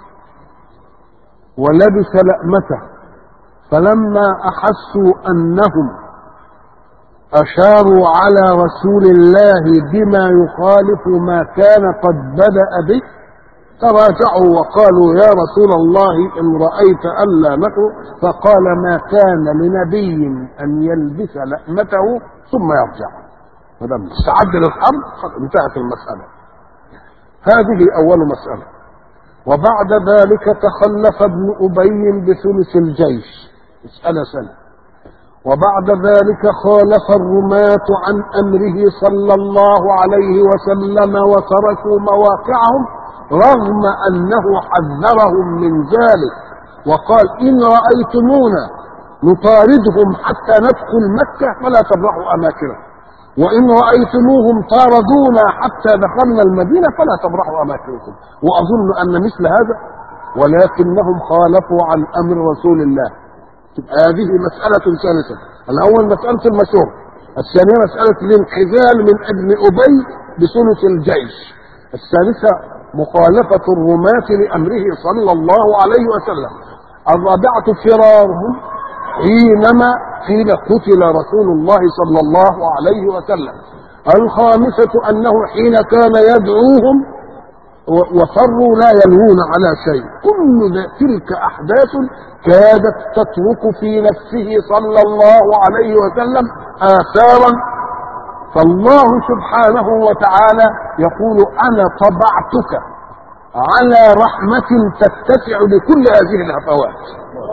ولبس لأمته فلما احسوا انهم اشاروا على رسول الله بما يخالف ما كان قد بدا به تراجعوا وقالوا يا رسول الله ان رايت الا نخرج فقال ما كان لنبي ان يلبس لأمته ثم يرجع مدام استعد للحرب انتهت المساله هذه اول مساله وبعد ذلك تخلف ابن ابي بثلث الجيش مساله سنه وبعد ذلك خالف الرماة عن أمره صلى الله عليه وسلم وتركوا مواقعهم رغم أنه حذرهم من ذلك وقال إن رأيتمونا نطاردهم حتى ندخل مكة فلا تبرحوا أماكنهم وإن رأيتموهم طاردونا حتى دخلنا المدينة فلا تبرحوا أماكنكم وأظن أن مثل هذا ولكنهم خالفوا عن أمر رسول الله تبقى هذه مسألة ثالثة الأول مسألة المشهور الثانية مسألة الانخذال من ابن أبي بثلث الجيش الثالثة مخالفة الرماة لأمره صلى الله عليه وسلم الرابعة فرارهم حينما قيل قتل رسول الله صلى الله عليه وسلم الخامسة أنه حين كان يدعوهم وفروا لا يلوون على شيء كل تلك أحداث كادت تترك في نفسه صلى الله عليه وسلم آثارا فالله سبحانه وتعالى يقول أنا طبعتك على رحمة تتسع لكل هذه الهفوات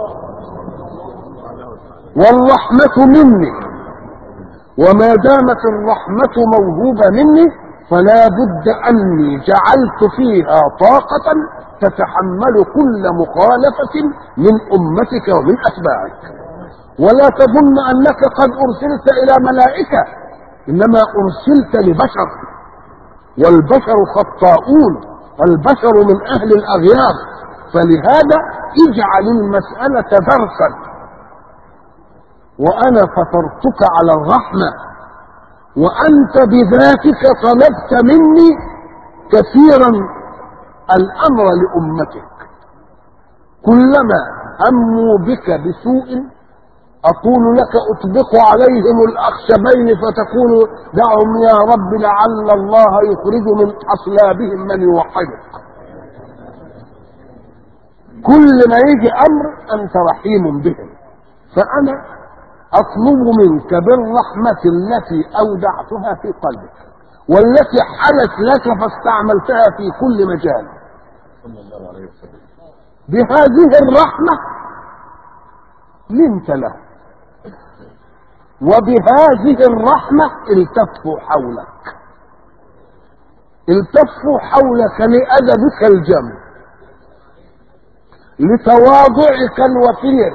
والرحمة مني وما دامت الرحمة موهوبة مني فلا بد أني جعلت فيها طاقة تتحمل كل مخالفة من أمتك ومن أتباعك ولا تظن أنك قد أرسلت إلى ملائكة إنما أرسلت لبشر والبشر خطاؤون البشر من أهل الأغيار فلهذا اجعل المسألة درسا وأنا فطرتك على الرحمة وأنت بذاتك طلبت مني كثيرا الأمر لأمتك كلما هموا بك بسوء أقول لك أطبق عليهم الأخشبين فتقول دعهم يا رب لعل الله يخرج من أصلابهم من يوحدك كل ما يجي أمر أنت رحيم بهم فأنا أطلب منك بالرحمة التي أودعتها في قلبك والتي حلت لك فاستعملتها في كل مجال صلى الله عليه وسلم بهذه الرحمة لنت له وبهذه الرحمة التفوا حولك التفوا حولك لأدبك الجم لتواضعك الوفير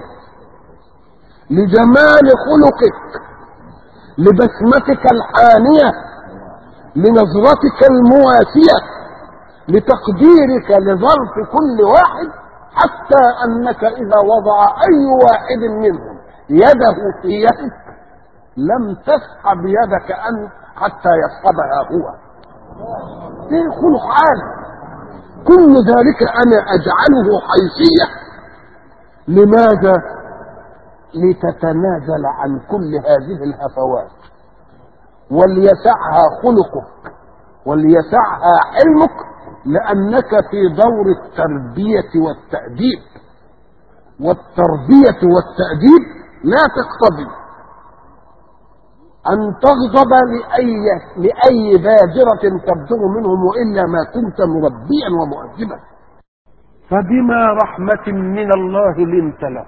لجمال خلقك لبسمتك الحانية لنظرتك المواسية لتقديرك لظرف كل واحد حتى أنك إذا وضع أي واحد منهم يده في يدك لم تسحب يدك أنت حتى يسحبها هو ايه خلق عالي كل ذلك أنا أجعله حيثية لماذا لتتنازل عن كل هذه الهفوات وليسعها خلقك وليسعها حلمك لأنك في دور التربية والتأديب والتربية والتأديب لا تقتضي أن تغضب لأي لأي بادرة تبدر منهم وإلا ما كنت مربيا ومؤدبا فبما رحمة من الله لنت له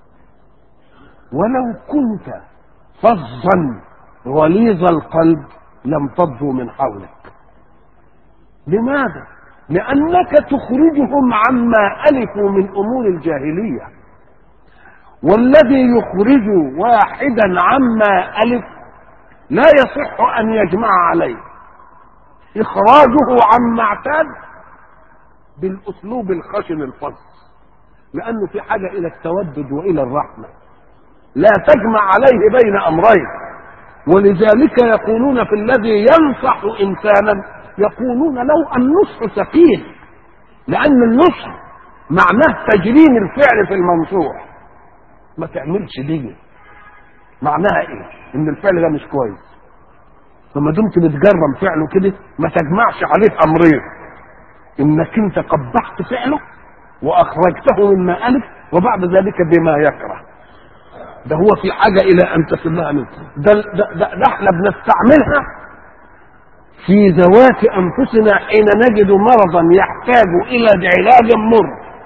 ولو كنت فظا غليظ القلب لم فضوا من حولك لماذا لانك تخرجهم عما الفوا من امور الجاهليه والذي يخرج واحدا عما الف لا يصح ان يجمع عليه اخراجه عما اعتاد بالاسلوب الخشن الفظ لانه في حاجه الى التودد والى الرحمه لا تجمع عليه بين امرين ولذلك يقولون في الذي ينصح انسانا يقولون لو النصح ثقيل لان النصح معناه تجريم الفعل في المنصوح ما تعملش دي معناها ايه ان الفعل ده مش كويس فما دمت بتجرم فعله كده ما تجمعش عليه امرين انك انت قبحت فعله واخرجته مما الف وبعد ذلك بما يكره ده هو في حاجة إلى أن تصلها منه ده, ده, ده, ده احنا بنستعملها في ذوات أنفسنا حين نجد مرضا يحتاج إلى علاج مر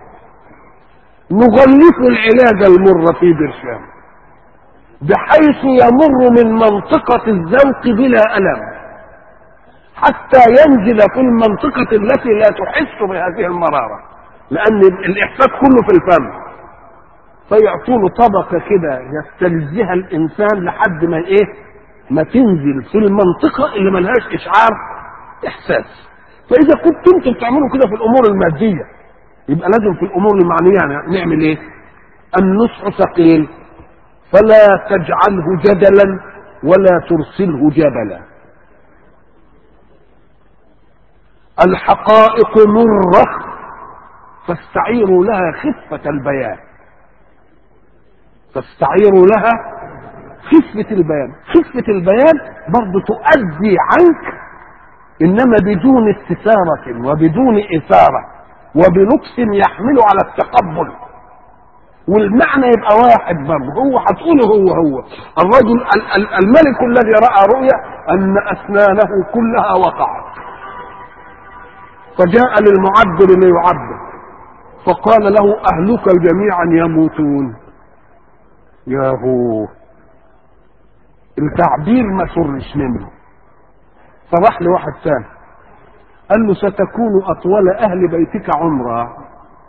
نغلف العلاج المر في برشام بحيث يمر من منطقة الذوق بلا ألم حتى ينزل في المنطقة التي لا تحس بهذه المرارة لأن الإحساس كله في الفم فيعطوا له طبقة كده يستلذها الإنسان لحد ما إيه ما تنزل في المنطقة اللي ملهاش إشعار إحساس فإذا كنت أنتم بتعملوا كده في الأمور المادية يبقى لازم في الأمور المعنية نعمل إيه؟ النصح ثقيل فلا تجعله جدلا ولا ترسله جبلا الحقائق مرة فاستعيروا لها خفة البيان فاستعيروا لها خفة البيان خفة البيان برضه تؤدي عنك إنما بدون استثارة وبدون إثارة وبلطف يحمل على التقبل والمعنى يبقى واحد برضه هو هتقوله هو هو الرجل ال- ال- الملك الذي رأى رؤيا أن أسنانه كلها وقعت فجاء للمعبر ليعبر فقال له أهلك جميعا يموتون يا هو التعبير ما سرش منه فراح لواحد ثاني قال له ستكون أطول أهل بيتك عمرا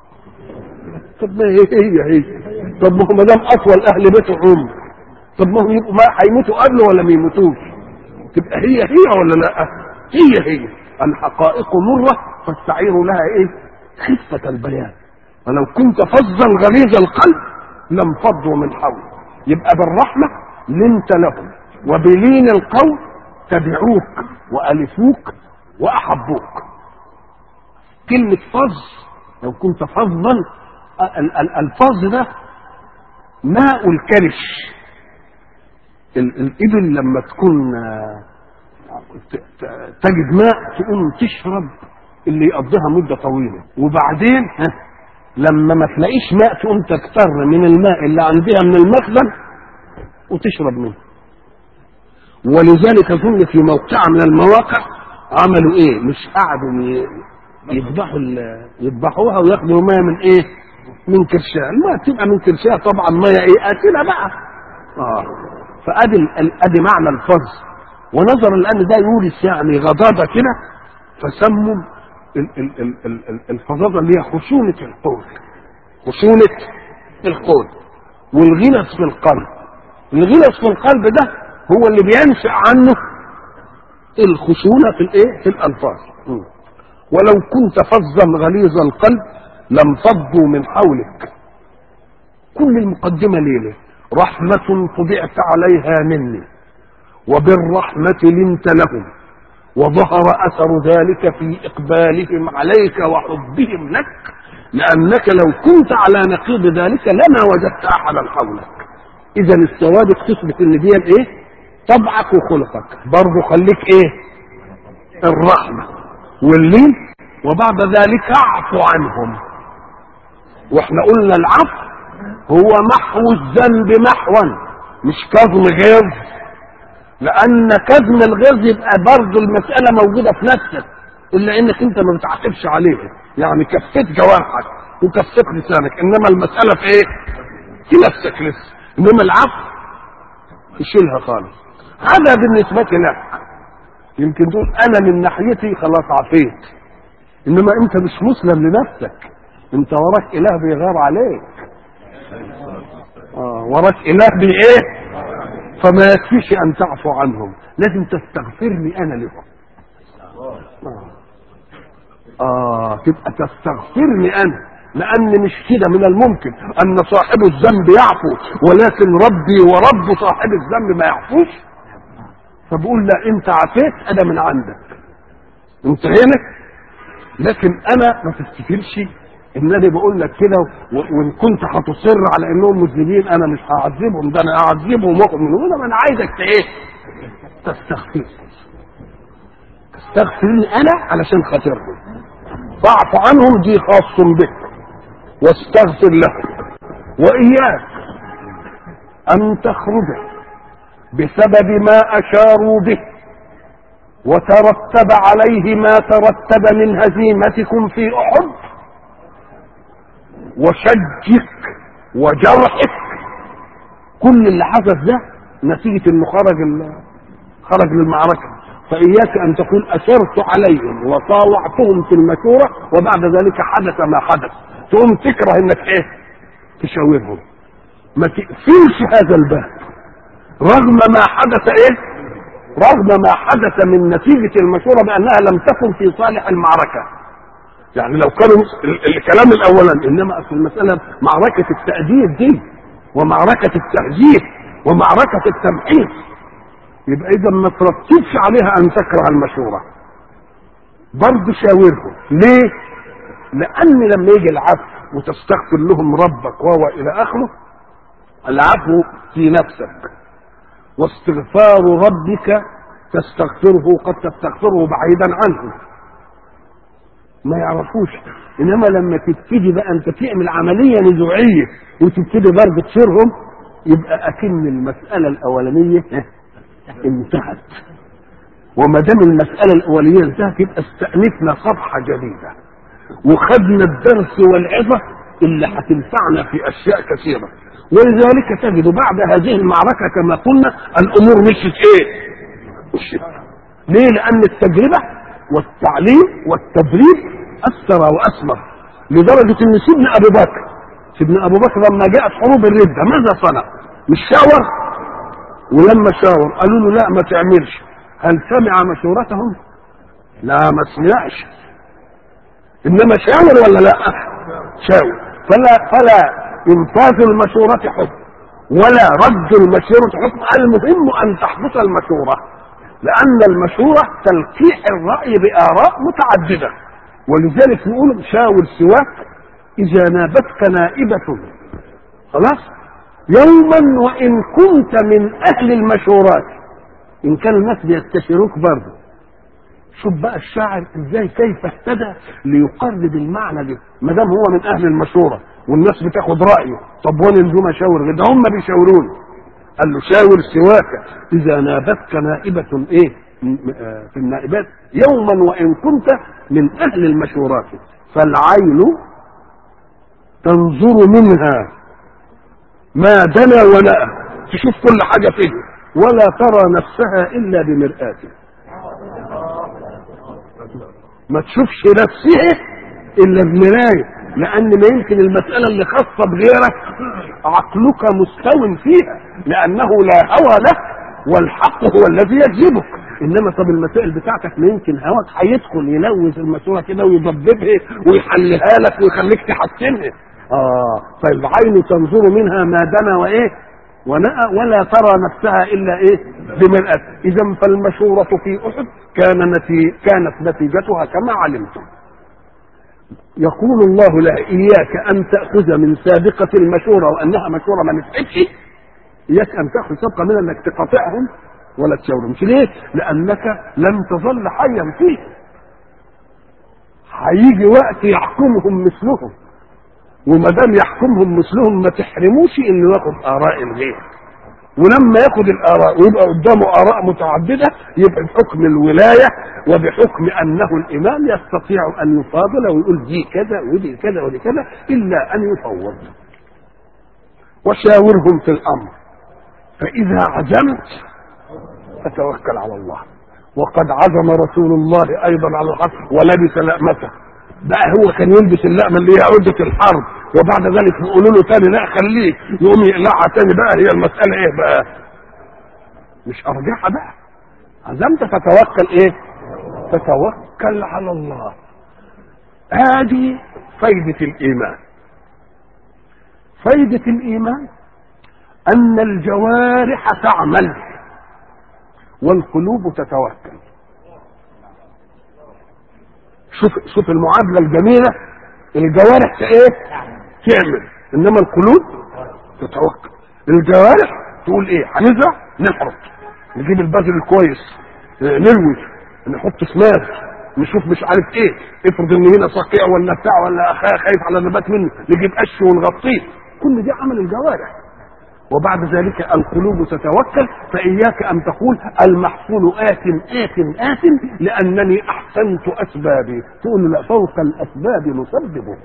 طب ما هي هي هي طب ما هو ما دام أطول أهل بيته عمر طب ما هو يبقوا ما هيموتوا قبله ولا ما يموتوش تبقى هي هي ولا لا هي هي الحقائق مرة فاستعيروا لها ايه خفة البيان ولو كنت فظا غليظ القلب لم فضوا من حولك يبقى بالرحمة لنت لهم وبلين القول تبعوك وألفوك وأحبوك كلمة فظ لو كنت فظا ال- ال- الفظ ده ماء الكرش ال- الإبل لما تكون آه، ت- ت- تجد ماء تقوم تشرب اللي يقضيها مدة طويلة وبعدين ها لما ما تلاقيش ماء تقوم تكتر من الماء اللي عندها من المخزن وتشرب منه ولذلك اظن في موقع من المواقع عملوا ايه مش قعدوا ي- يذبحوا ال- يذبحوها وياخدوا ميه من ايه من كرشها الميه تبقى من كرشها طبعا ميه ايه قاتله بقى اه فادي ال- ال- ادي معنى الفظ ونظرا لان ده يورث يعني غضاضه كده فسموا ال- ال- ال- ال- ال- الفظاظه اللي هي خشونه القول خشونه القول والغلس في القلب الغلس في القلب ده هو اللي بينشأ عنه الخشونة في الايه في الألفاظ م. ولو كنت فظا غليظ القلب لم فضوا من حولك كل المقدمة ليلة رحمة طبعت عليها مني وبالرحمة لنت لهم وظهر أثر ذلك في إقبالهم عليك وحبهم لك لأنك لو كنت على نقيض ذلك لما وجدت أحدا حولك إذا السوابق تثبت إن دي إيه؟ طبعك وخلقك برضه خليك إيه؟ الرحمة واللين وبعد ذلك اعفو عنهم واحنا قلنا العفو هو محو الذنب محوا مش كظم غيظ لان كظم الغيظ يبقى برضه المساله موجوده في نفسك الا انك انت ما بتعاتبش عليه يعني كفيت جوارحك وكفيت لسانك انما المساله في ايه في نفسك لسه انما العفو تشيلها خالص هذا بالنسبه لك يمكن تقول انا من ناحيتي خلاص عفيت انما انت مش مسلم لنفسك انت وراك اله بيغار عليك آه وراك اله بايه فما يكفيش ان تعفو عنهم لازم تستغفرني انا لهم آه. اه تبقى تستغفرني انا لان مش كده من الممكن ان صاحب الذنب يعفو ولكن ربي ورب صاحب الذنب ما يعفوش فبقول لا انت عفيت انا من عندك انتهينا لكن انا ما تفتكرش ان انا بقول لك كده و- وان كنت هتصر على انهم مذنبين انا مش هعذبهم ده انا اعذبهم واخد منهم انا عايزك ت- ايه تستغفر تستغفرني انا علشان خاطرهم فاعف عنهم دي خاص بك واستغفر لهم واياك ان تخرج بسبب ما اشاروا به وترتب عليه ما ترتب من هزيمتكم في احد وشجك وجرحك كل اللي حدث ده نتيجه انه خرج ال- خرج للمعركه فاياك ان تقول اشرت عليهم وطاوعتهم في المشوره وبعد ذلك حدث ما حدث تقوم تكره انك ايه تشاورهم ما تقفلش هذا الباب رغم ما حدث ايه رغم ما حدث من نتيجة المشورة بأنها لم تكن في صالح المعركة يعني لو كانوا ال- الكلام الأولا إنما أصل المسألة معركة التأديب دي ومعركة التهجير ومعركة التمحيص يبقى إذا ما ترتبش عليها أن تكره المشورة برضه شاورهم ليه؟ لأن لما يجي العفو وتستغفر لهم ربك وهو إلى آخره العفو في نفسك واستغفار ربك تستغفره قد تستغفره بعيدا عنه ما يعرفوش انما لما تبتدي بقى انت تعمل عمليه نزوعيه وتبتدي برضه تشيرهم يبقى اكن المساله الاولانيه انتهت وما دام المساله الاولانيه انتهت يبقى استانفنا صفحه جديده وخدنا الدرس والعظه اللي هتنفعنا في اشياء كثيره ولذلك تجد بعد هذه المعركه كما قلنا الامور مشيت ايه؟ مشيت ليه؟ لان التجربه والتعليم والتدريب اثر واثمر لدرجه ان سيدنا ابو بكر سيدنا ابو بكر لما جاءت حروب الرده ماذا صنع؟ مش شاور ولما شاور قالوا له لا ما تعملش هل سمع مشورتهم؟ لا ما سمعش انما شاور ولا لا؟ شاور فلا فلا انفاذ المشورة حكم ولا رد المشورة حكم المهم ان تحدث المشورة لان المشورة تلقيح الرأي بآراء متعددة ولذلك نقول شاور سواك اذا نابتك نائبة خلاص يوما وان كنت من اهل المشورات ان كان الناس بيستشيروك برضه شوف بقى الشاعر ازاي كيف اهتدى ليقرب المعنى ده ما دام هو من اهل المشوره والناس بتاخد رايه طب وانا لزوم اشاور غير ده هم بيشاوروني قال له شاور سواك اذا نابتك نائبه ايه م- آه، في النائبات يوما وان كنت من اهل المشورات فالعين تنظر منها ما دنا ونأى تشوف كل حاجه فيه ولا ترى نفسها الا بمرآته ما تشوفش نفسها الا بمرايه لان ما يمكن المساله اللي خاصه بغيرك عقلك مستو فيها لانه لا هوى له والحق هو الذي يجذبك انما طب المسائل بتاعتك ما يمكن هواك هيدخل يلوث الماسوره كده ويضببها ويحلها لك ويخليك تحسنها اه فالعين تنظر منها ما دنا وايه ونأى ولا ترى نفسها الا ايه بمرأة اذا فالمشورة في احد كان نتي كانت نتيجتها كما علمتم يقول الله لا اياك ان تاخذ من سابقه المشوره وانها مشوره ما نفعتش اياك ان تاخذ سابقه منها انك تقاطعهم ولا تشاورهمش ليه؟ لانك لن تظل حيا فيه هيجي وقت يحكمهم مثلهم وما دام يحكمهم مثلهم ما تحرموش انه ياخد اراء الغير ولما ياخد الاراء ويبقى قدامه اراء متعدده يبقى بحكم الولايه وبحكم انه الامام يستطيع ان يفاضل ويقول دي كذا ودي كذا ودي كذا الا ان يفوض وشاورهم في الامر فاذا عزمت فتوكل على الله وقد عزم رسول الله ايضا على الحرب ولبس لأمته بقى هو كان يلبس اللقمه اللي هي عده الحرب وبعد ذلك يقولوا له تاني لا خليك يقوم يقلعها تاني بقى هي المساله ايه بقى مش ارجعها بقى عزمت فتوكل ايه فتوكل على الله هذه فايدة الإيمان فايدة الإيمان أن الجوارح تعمل والقلوب تتوكل شوف شوف المعادلة الجميلة الجوارح ايه تعمل انما القلوب تتوكل الجوارح تقول ايه هنزرع نحرث نجيب البذر الكويس اه، نروي نحط سماد نشوف مش عارف ايه افرض ان هنا صقيع ولا بتاع ولا اخاه خايف على النبات منه نجيب قش ونغطيه كل دي عمل الجوارح وبعد ذلك القلوب تتوكل فإياك أن تقول المحصول آت آت آت لأنني أحسنت أسبابي تقول لا فوق الأسباب مسبب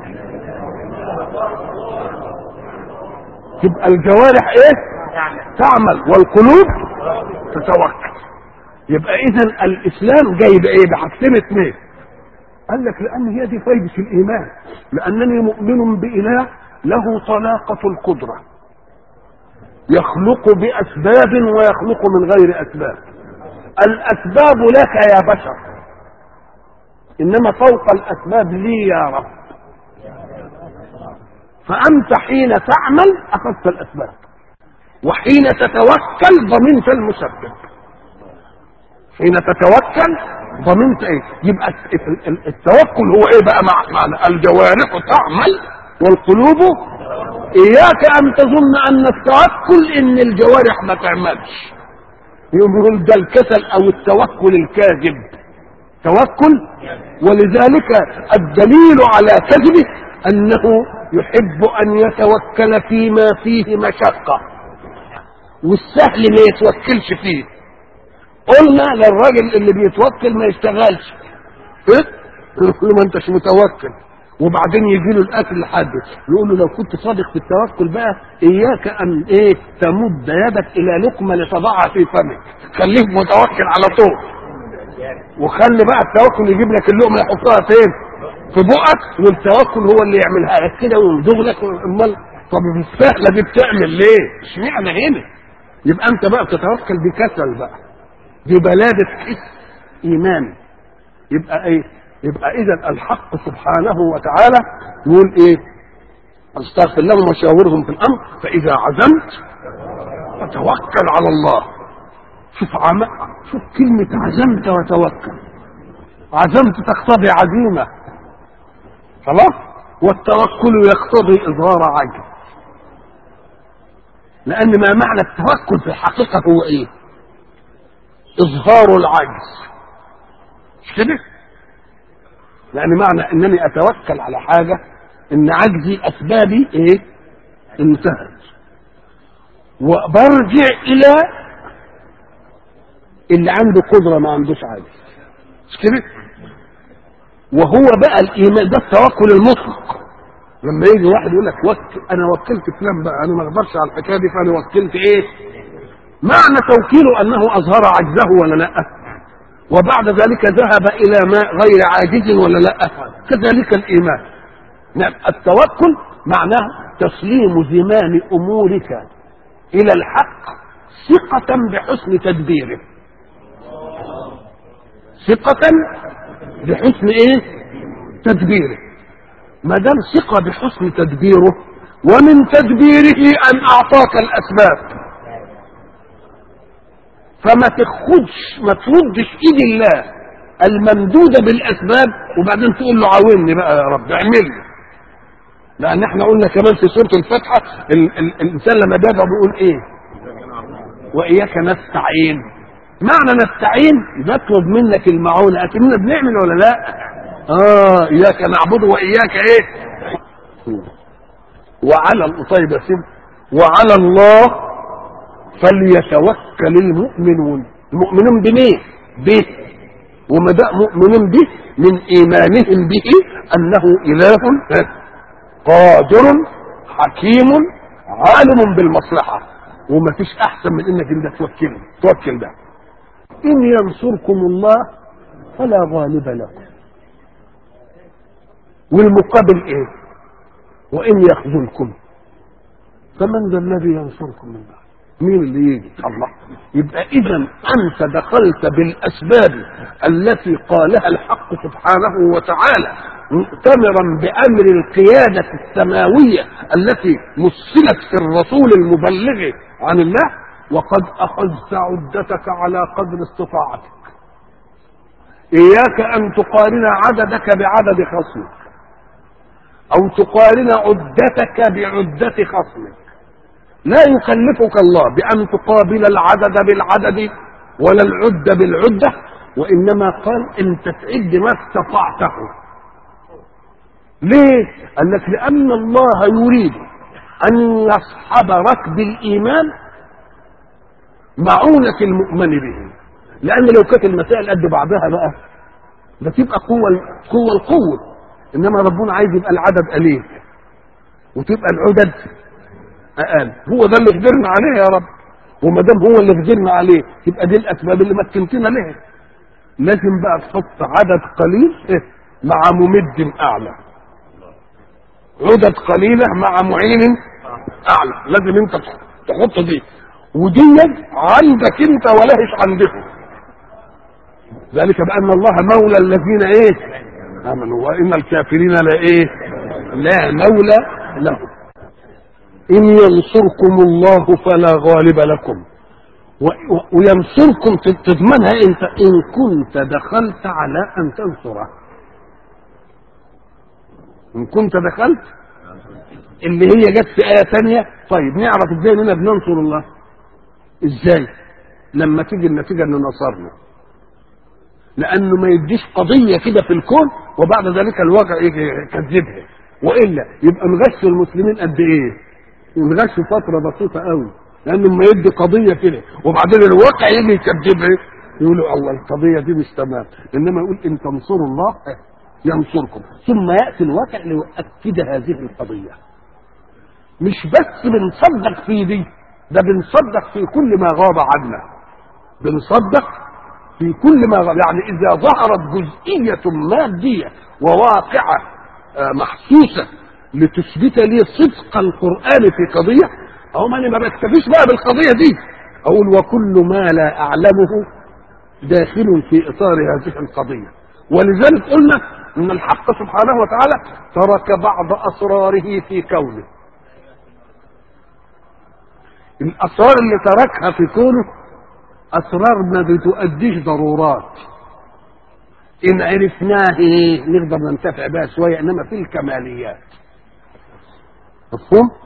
تبقى الجوارح ايه تعمل والقلوب تتوكل يبقى اذا الاسلام جاي بايه بحاجتين اثنين قال لك لان هي دي فايده الايمان لانني مؤمن باله له طلاقه القدره يخلق باسباب ويخلق من غير اسباب الاسباب لك يا بشر انما فوق الاسباب لي يا رب فانت حين تعمل اخذت الاسباب وحين تتوكل ضمنت المسبب حين تتوكل ضمنت ايه يبقى التوكل هو ايه بقى مع معنى الجوارح تعمل والقلوب اياك ان تظن ان التوكل ان الجوارح ما تعملش يقوم يقول ده الكسل او التوكل الكاذب توكل ولذلك الدليل على كذبه انه يحب ان يتوكل فيما فيه مشقه والسهل ما يتوكلش فيه قلنا للراجل اللي بيتوكل ما يشتغلش ايه يقول له ما انتش متوكل وبعدين يجي له الاكل لحد يقول له لو كنت صادق في التوكل بقى اياك ان ايه تمد يدك الى لقمه لتضعها في فمك خليك متوكل على طول وخلي بقى التوكل يجيب لك اللقمه يحطها فين في بقك والتوكل هو اللي يعملها لك كده ويمضغ لك امال طب السهله دي بتعمل ليه؟ اشمعنى هنا؟ يبقى انت بقى بتتوكل بكسل بقى ببلاده حس ايمان يبقى ايه؟ يبقى اذا الحق سبحانه وتعالى يقول ايه؟ استغفر لهم وشاورهم في الامر فاذا عزمت فتوكل على الله شوف عم... شوف كلمة عزمت وتوكل عزمت تقتضي عزيمة خلاص والتوكل يقتضي إظهار عجز لأن ما معنى التوكل في الحقيقة هو إيه؟ إظهار العجز مش كده؟ لأن معنى أنني أتوكل على حاجة إن عجزي أسبابي إيه؟ انتهت وبرجع إلى اللي عنده قدرة ما عندوش عجز مش كده؟ وهو بقى الإيمان ده التوكل المطلق لما يجي واحد يقول لك وكل انا وكلت فلان بقى انا ما اقدرش على الحكايه دي فانا وكلت ايه؟ معنى توكيله انه اظهر عجزه ولا لا؟ وبعد ذلك ذهب الى ما غير عاجز ولا لا؟ كذلك الايمان. نعم التوكل معناه تسليم زمام امورك الى الحق ثقة بحسن تدبيره. ثقة بحسن ايه؟ تدبيره. ما دام ثقة بحسن تدبيره ومن تدبيره أن أعطاك الأسباب فما تاخدش ما تردش إيد الله الممدودة بالأسباب وبعدين تقول له عاوني بقى يا رب اعمل لي لأن احنا قلنا كمان في سورة الفاتحة ال- ال- الإنسان لما بيدعو بيقول إيه؟ وإياك نستعين معنى نستعين نطلب منك المعونة أكننا بنعمل ولا لا؟ اه اياك نعبد واياك ايه وعلى طيب يا سيدي وعلى الله فليتوكل المؤمنون المؤمنون بمين به وما ده مؤمنون به من ايمانهم به انه اله قادر حكيم عالم بالمصلحه وما فيش احسن من انك انت توكله توكل ده ان ينصركم الله فلا غالب لكم والمقابل ايه وان يخذلكم فمن ذا الذي ينصركم من بعد مين اللي يجي الله يبقى اذا انت دخلت بالاسباب التي قالها الحق سبحانه وتعالى مؤتمرا بامر القياده السماويه التي مثلت في الرسول المبلغ عن الله وقد اخذت عدتك على قدر استطاعتك اياك ان تقارن عددك بعدد خصمك او تقارن عدتك بعدة خصمك لا يكلفك الله بان تقابل العدد بالعدد ولا العدة بالعدة وانما قال انت تعد ما استطعته ليه قال لك لان الله يريد ان يصحب ركب الايمان معونة المؤمن به لان لو كانت المسائل قد بعضها بقى ده تبقى قوة قوة القوة انما ربنا عايز يبقى العدد قليل وتبقى العدد اقل هو ده اللي قدرنا عليه يا رب وما دام هو اللي قدرنا عليه يبقى دي الاسباب اللي مكنتنا لها لازم بقى تحط عدد قليل مع ممد اعلى عدد قليله مع معين اعلى لازم انت تحط دي ودي عندك انت ولهش عندهم ذلك بان الله مولى الذين ايه امنوا وان الكافرين لا ايه لا مولى لهم ان ينصركم الله فلا غالب لكم و- و- وينصركم تضمنها انت ان كنت دخلت على ان تنصره ان كنت دخلت اللي هي جت في ايه ثانيه طيب نعرف ازاي اننا بننصر الله ازاي لما تيجي النتيجه ان نصرنا لانه ما يديش قضيه كده في الكون وبعد ذلك الواقع يجي يكذبها والا يبقى نغش المسلمين قد ايه نغش فتره بسيطه قوي لانه ما يدي قضيه كده وبعدين الواقع يجي يكذبها يقولوا الله القضيه دي مش تمام انما يقول ان تنصروا الله ينصركم ثم ياتي الواقع ليؤكد هذه القضيه مش بس بنصدق في دي ده بنصدق في كل ما غاب عنا بنصدق في كل ما غاب يعني اذا ظهرت جزئيه ماديه وواقعه آه، محسوسه لتثبت لي صدق القران في قضيه او ما أنا ما بكتفيش بقى بالقضيه دي اقول وكل ما لا اعلمه داخل في اطار هذه القضيه ولذلك قلنا ان الحق سبحانه وتعالى ترك بعض اسراره في كونه الاسرار اللي تركها في كونه اسرار ما بتؤديش ضرورات ان عرفناه إيه، نقدر ننتفع بها شويه انما في الكماليات مفهوم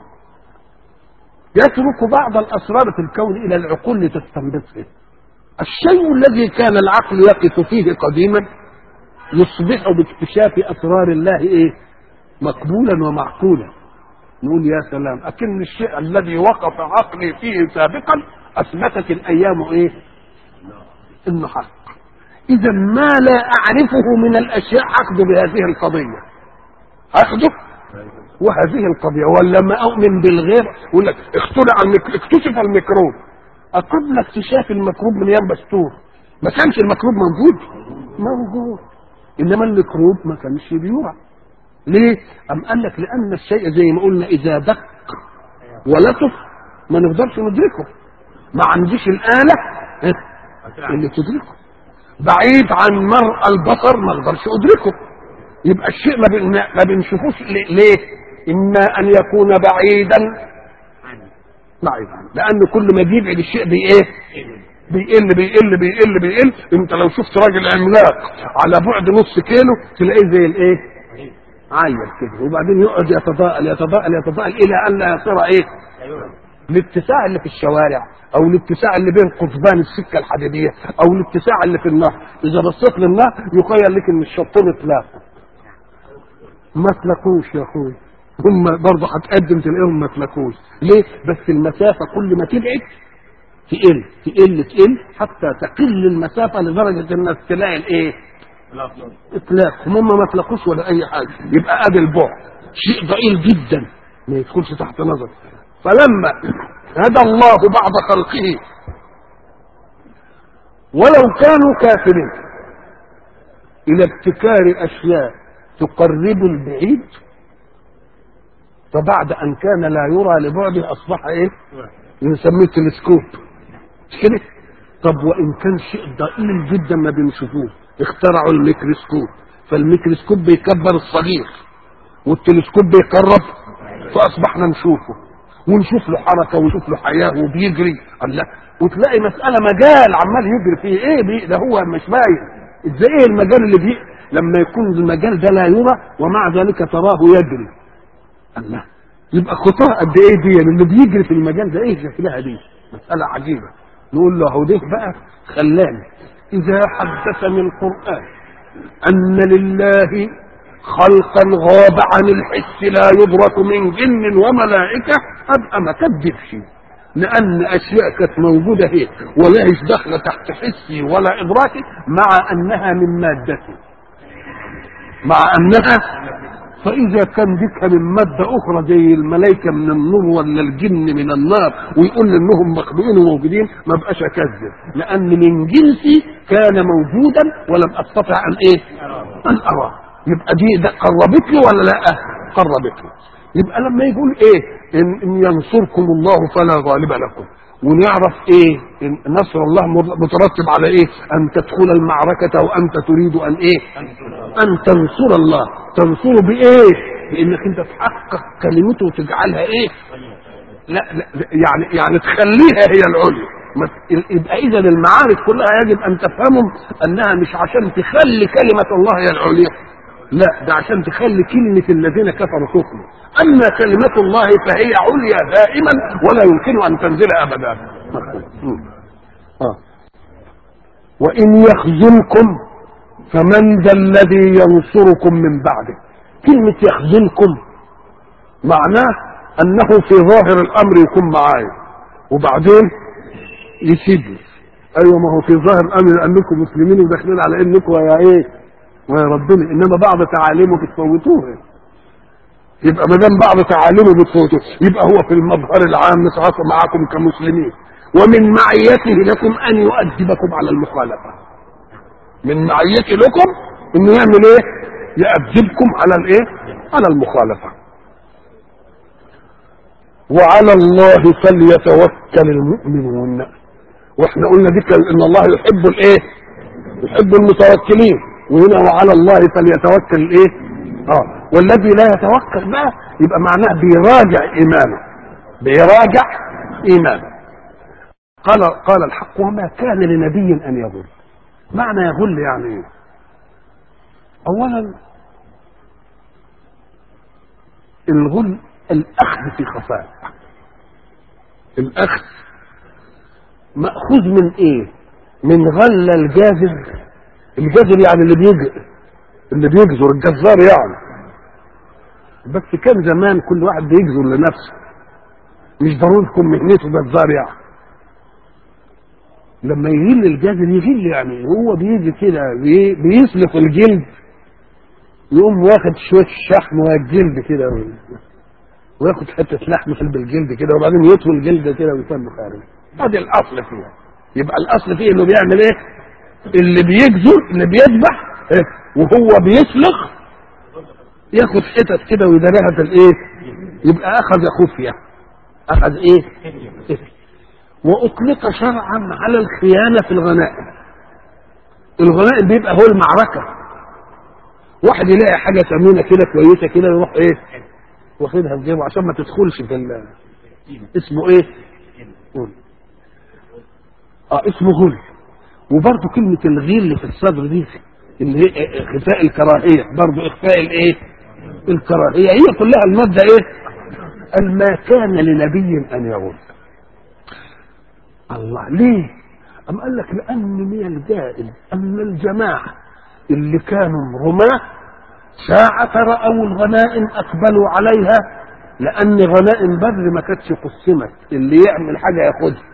يترك بعض الاسرار في الكون الى العقول لتستنبطه الشيء الذي كان العقل يقف فيه قديما يصبح باكتشاف اسرار الله ايه مقبولا ومعقولا نقول يا سلام أكن الشيء الذي وقف عقلي فيه سابقا أثبتت الأيام إيه؟ إنه حق إذا ما لا أعرفه من الأشياء أخذ بهذه القضية أخذه وهذه القضية ولا ما أؤمن بالغير يقول لك اخترع المك... اكتشف الميكروب قبل اكتشاف الميكروب من أيام بستور ما كانش الميكروب موجود موجود إنما الميكروب ما كانش بيوعى ليه؟ أم قال لك لأن الشيء زي ما قلنا إذا دق ولطف ما نقدرش ندركه ما عنديش الآلة إيه؟ اللي تدركه بعيد عن مرء البصر ما اقدرش أدركه يبقى الشيء ما, بن... ما بنشوفوش ليه؟ ليه؟ إما أن يكون بعيدا بعيد عنه لأن كل ما بيبعد الشيء بي إيه؟ بيقل بيقل بيقل بيقل انت لو شفت راجل عملاق على بعد نص كيلو تلاقيه زي الايه؟ عايل كده وبعدين يقعد يتضاءل يتضاءل يتضاءل الى ان لا يصير ايه؟ الاتساع اللي في الشوارع او الاتساع اللي بين قضبان السكه الحديديه او الاتساع اللي في النهر اذا بصيت للنهر يخيل لك ان الشطين اتلاقوا ما تلاقوش يا اخوي هم برضه هتقدم تلاقيهم ما تلاقوش ليه؟ بس المسافه كل ما تبعد تقل تقل تقل حتى تقل المسافه لدرجه انك تلاقي الايه؟ اطلاق هم ما اطلقوش ولا اي حاجه يبقى ادي البعد شيء ضئيل جدا ما يدخلش تحت نظر فلما هدى الله بعض خلقه ولو كانوا كافرين الى ابتكار اشياء تقرب البعيد فبعد ان كان لا يرى لبعده اصبح ايه؟ نسميه تلسكوب مش كده؟ طب وان كان شيء ضئيل جدا ما بنشوفوه اخترعوا الميكروسكوب فالميكروسكوب بيكبر الصغير والتلسكوب بيقرب فاصبحنا نشوفه ونشوف له حركه ونشوف له حياه وبيجري الله وتلاقي مساله مجال عمال يجري فيه ايه بي ده هو مش باين ازاي ايه المجال اللي بي لما يكون المجال ده لا يرى ومع ذلك تراه يجري الله يبقى خطاه قد ايه دي اللي بيجري في المجال ده ايه شكلها دي مساله عجيبه نقول له اهو ده بقى خلاني إذا حدثني القرآن أن لله خلقا غاب عن الحس لا يدرك من جن وملائكة أبقى ما كذبش لأن أشياء كانت موجودة هي ولا هيش داخلة تحت حسي ولا إدراكي مع أنها من مادتي مع أنها فإذا كان بك من مادة أخرى زي الملائكة من النور ولا الجن من النار ويقول لي إنهم مخلوقين وموجودين ما بقاش أكذب لأن من جنسي كان موجودا ولم أستطع أن إيه؟ أن أراه يبقى دي ده قربت لي ولا لا؟ قربت لي يبقى لما يقول إيه؟ إن, إن ينصركم الله فلا غالب لكم ونعرف ايه إن نصر الله مترتب على ايه ان تدخل المعركة وانت تريد ان ايه ان تنصر الله تنصره بايه بانك انت تحقق كلمته وتجعلها ايه لا, لا يعني يعني تخليها هي العليا يبقى اذا المعارك كلها يجب ان تفهموا انها مش عشان تخلي كلمه الله هي العليا لا ده عشان تخلي كلمه الذين كفروا تخلو اما كلمه الله فهي عليا دائما ولا يمكن ان تنزل ابدا آه. وان يخذلكم فمن ذا الذي ينصركم من بعده كلمه يخذلكم معناه انه في ظاهر الامر يكون معايا وبعدين يسيبني ايوه ما هو في ظاهر الامر انكم مسلمين وداخلين على انكم يا ايه ويا ربنا انما بعض تعاليمه بتفوتوها يبقى ما دام بعض تعاليمه بتفوتوه يبقى هو في المظهر العام نتعاطى معكم كمسلمين ومن معيته لكم ان يؤدبكم على المخالفه من معيته لكم انه يعمل ايه يؤدبكم على الايه على المخالفه وعلى الله فليتوكل المؤمنون واحنا قلنا دي ان الله يحب الايه يحب المتوكلين وهنا وعلى الله فليتوكل الايه اه والذي لا يتوكل بقى يبقى معناه بيراجع ايمانه بيراجع ايمانه قال قال الحق وما كان لنبي ان يغل معنى يغل يعني ايه اولا الغل الاخذ في خفاء الاخذ ماخوذ من ايه من غل الجازر الجازر يعني اللي بيجزر اللي بيجزر الجزار يعني بس كان زمان كل واحد بيجزر لنفسه مش ضروري تكون مهنته جزار يعني لما يغل الجازر يغل يعني هو بيجي كده بي- بيسلق الجلد يقوم واخد شويه شحم والجلد كده وياخد حته لحم في بالجلد كده وبعدين يطوي الجلد كده ويسمي خارج ادي الاصل فيها يبقى الاصل فيه انه بيعمل ايه اللي بيجزر اللي بيذبح إيه؟ وهو بيسلخ ياخد حتت كده ويدريها في الايه يبقى اخذ خفيه اخذ ايه خفية. واطلق شرعا على الخيانه في الغنائم الغنائم بيبقى هو المعركه واحد يلاقي حاجه ثمينه كده كويسه كده يروح ايه واخدها في جيبه عشان ما تدخلش في ال- اسمه ايه قول. اه اسمه غل وبرضه كلمة الغير اللي في الصدر دي اللي هي خفاء الكراهية برضه إخفاء الإيه؟ الكراهية هي كلها المادة إيه؟ قال ما كان لنبي أن يغل الله ليه؟ أم قال لك لأن من الجائز أن الجماعة اللي كانوا رماة ساعة رأوا الغنائم أقبلوا عليها لأن غنائم بدر ما كانتش قسمت اللي يعمل حاجة ياخدها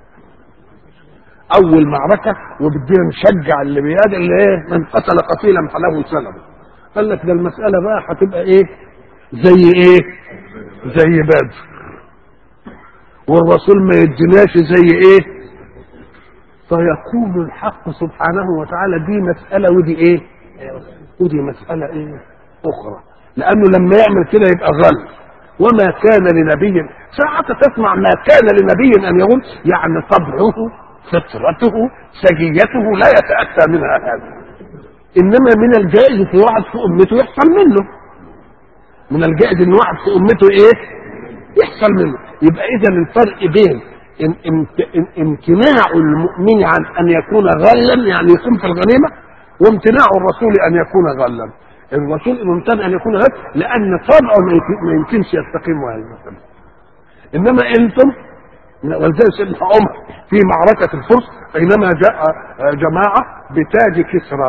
أول معركة وبدينا نشجع اللي بيد اللي إيه من قتل قتيلا فله سلم قال لك ده المسألة بقى هتبقى إيه زي إيه زي بدر والرسول ما يديناش زي إيه فيقول الحق سبحانه وتعالى دي مسألة ودي إيه ودي مسألة إيه أخرى لأنه لما يعمل كده يبقى غل وما كان لنبي ساعة تسمع ما كان لنبي أن يقول يعني طبعه فطرته سجيته لا يتأتى منها هذا إنما من الجائز في واحد في أمته يحصل منه من الجائز إن واحد في أمته إيه يحصل منه يبقى إذا الفرق بين إن إن إن امتناع المؤمن عن أن يكون غلا يعني يكون في الغنيمة وامتناع الرسول أن يكون غلا الرسول ممتنع أن يكون غلا لأن طبعه ما يمكن- ما يمكنش يستقيم هذا إنما أنتم ولذلك سيدنا عمر في معركة الفرس بينما جاء جماعة بتاج كسرى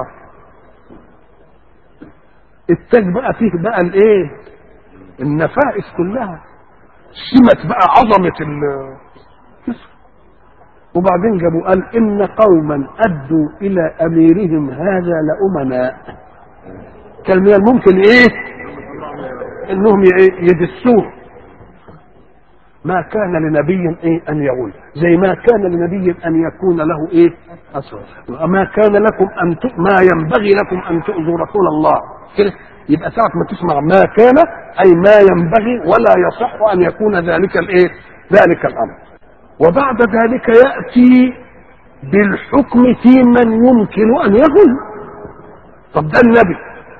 التاج بقى فيه بقى الايه النفائس كلها سمت بقى عظمة ال- كسرى وبعدين جابوا قال إن قوما أدوا إلى أميرهم هذا لأمناء كان من الممكن إيه إنهم ي- يدسوه ما كان لنبي ايه ان يغل زي ما كان لنبي ان يكون له ايه اسرى وما كان لكم ان ت... ما ينبغي لكم ان تؤذوا رسول الله كده يبقى ساعة ما تسمع ما كان اي ما ينبغي ولا يصح ان يكون ذلك الايه ذلك الامر وبعد ذلك يأتي بالحكم في من يمكن أن يغل طب ده النبي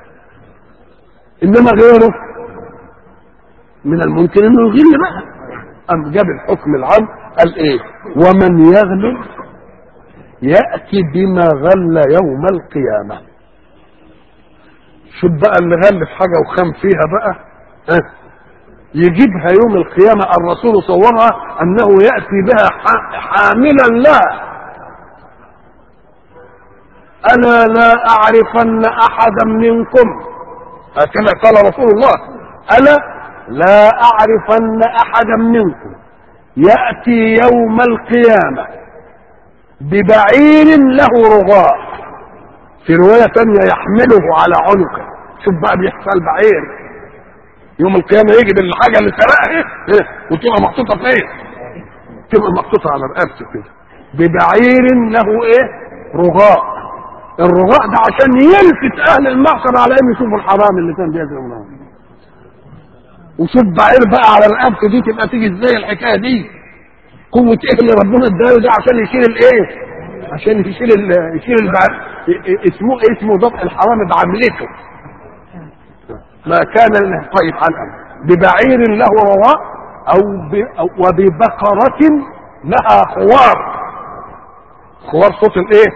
إنما غيره من الممكن أنه يغل بقى أم جاب الحكم العام قال إيه ومن يغل يأتي بما غل يوم القيامة شوف بقى اللي غل في حاجة وخام فيها بقى ها يجيبها يوم القيامة الرسول صورها أنه يأتي بها حاملا لها أنا لا أعرفن أحدا منكم هكذا قال رسول الله أنا لا أعرفن أحدا منكم يأتي يوم القيامة ببعير له رغاء في رواية ثانية يحمله على عنقه شوف بقى بيحصل بعير يوم القيامة يجي بالحاجة اللي سرقها وتبقى محطوطة فين؟ تبقى محطوطة على رقبته كده ببعير له ايه؟ رغاء الرغاء ده عشان يلفت اهل المعصر على ان يشوفوا الحرام اللي كان بيزرع منهم وشوف بعير بقى على رقبته دي تبقى تيجي ازاي الحكايه دي قوة ايه اللي ربنا اداله ده عشان يشيل الايه؟ عشان يشيل ال يشيل البعير اسمه اسمه ضبط الحرام بعملته ما كان طيب على ببعير له رواء او, ب... أو وببقرة لها خوار خوار صوت الايه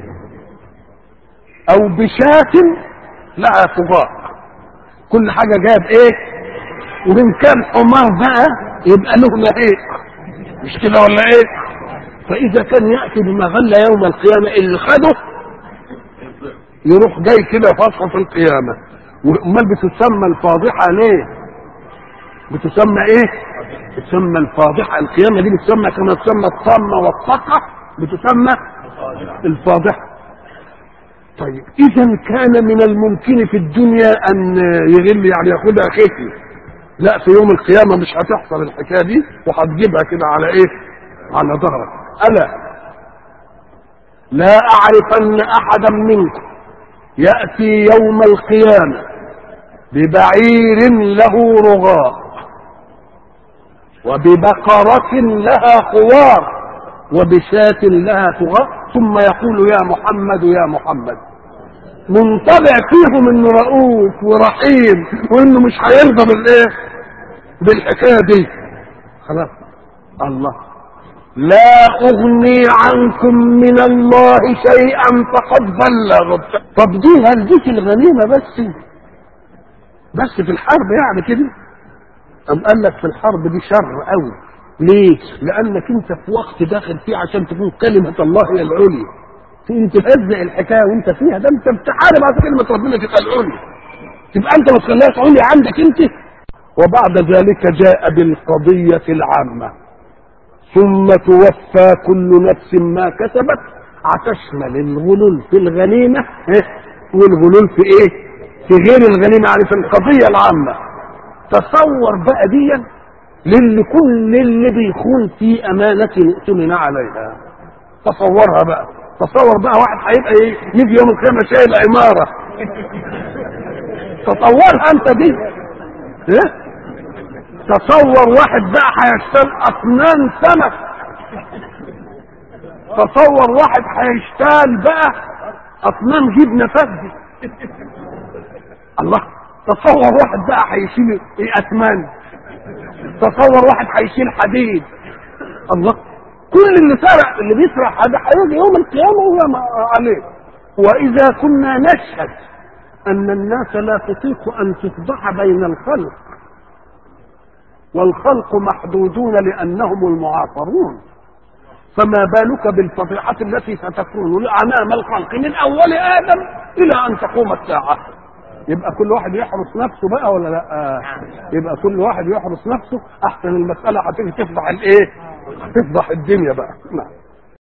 او بشاة لها طغاء كل حاجة جاب ايه وان كان حمار بقى يبقى له نهيق مش كده ولا ايه فاذا كان ياتي بما غل يوم القيامه اللي خده يروح جاي كده فصحى في القيامه امال بتسمى الفاضحه ليه بتسمى ايه بتسمى الفاضحه القيامه دي بتسمى كما تسمى الطامه والصقه بتسمى الفاضحه طيب اذا كان من الممكن في الدنيا ان يغل يعني ياخدها ختم لا في يوم القيامة مش هتحصل الحكاية دي وهتجيبها كده على ايه على ظهرك ألا لا أعرفن أحدا منكم يأتي يوم القيامة ببعير له رغاء وببقرة لها خوار وبشاة لها طغاء ثم يقول يا محمد يا محمد منطبع فيهم انه رؤوف ورحيم وانه مش هيرضى بالايه بالحكايه دي خلاص الله لا اغني عنكم من الله شيئا فقد بلغ طب دي هل دي في الغنيمه بس بس في الحرب يعني كده أم قال لك في الحرب دي شر قوي ليه؟ لأنك أنت في وقت داخل فيه عشان تكون كلمة الله هي العليا انت تهزق الحكايه وانت فيها ده انت بتحارب على كلمه ربنا في العليا تبقى انت ما تخليهاش عليا عندك انت وبعد ذلك جاء بالقضيه العامه ثم توفى كل نفس ما كسبت هتشمل الغلول في الغنيمه إيه؟ والغلول في ايه؟ في غير الغنيمه يعني في القضيه العامه تصور بقى دي للي كل اللي بيخون في امانه اؤتمن عليها تصورها بقى تصور بقى واحد هيبقى ايه يجي يوم القيامه شايل عماره تصورها انت دي ايه تصور واحد بقى هيشتغل اطنان سمك تصور واحد هيشتغل بقى اطنان جبنه فدي الله تصور واحد بقى هيشيل ايه اثمان تصور واحد هيشيل حديد الله كل اللي سرق اللي بيسرق هذا هيجي يوم القيامه وهو عليه واذا كنا نشهد ان الناس لا تطيق ان تفضح بين الخلق والخلق محدودون لانهم المعاصرون فما بالك بالفضيحة التي ستكون أمام الخلق من أول آدم إلى أن تقوم الساعة يبقى كل واحد يحرس نفسه بقى ولا لا يبقى كل واحد يحرس نفسه أحسن المسألة هتيجي تفضح الإيه تفضح الدنيا بقى نعم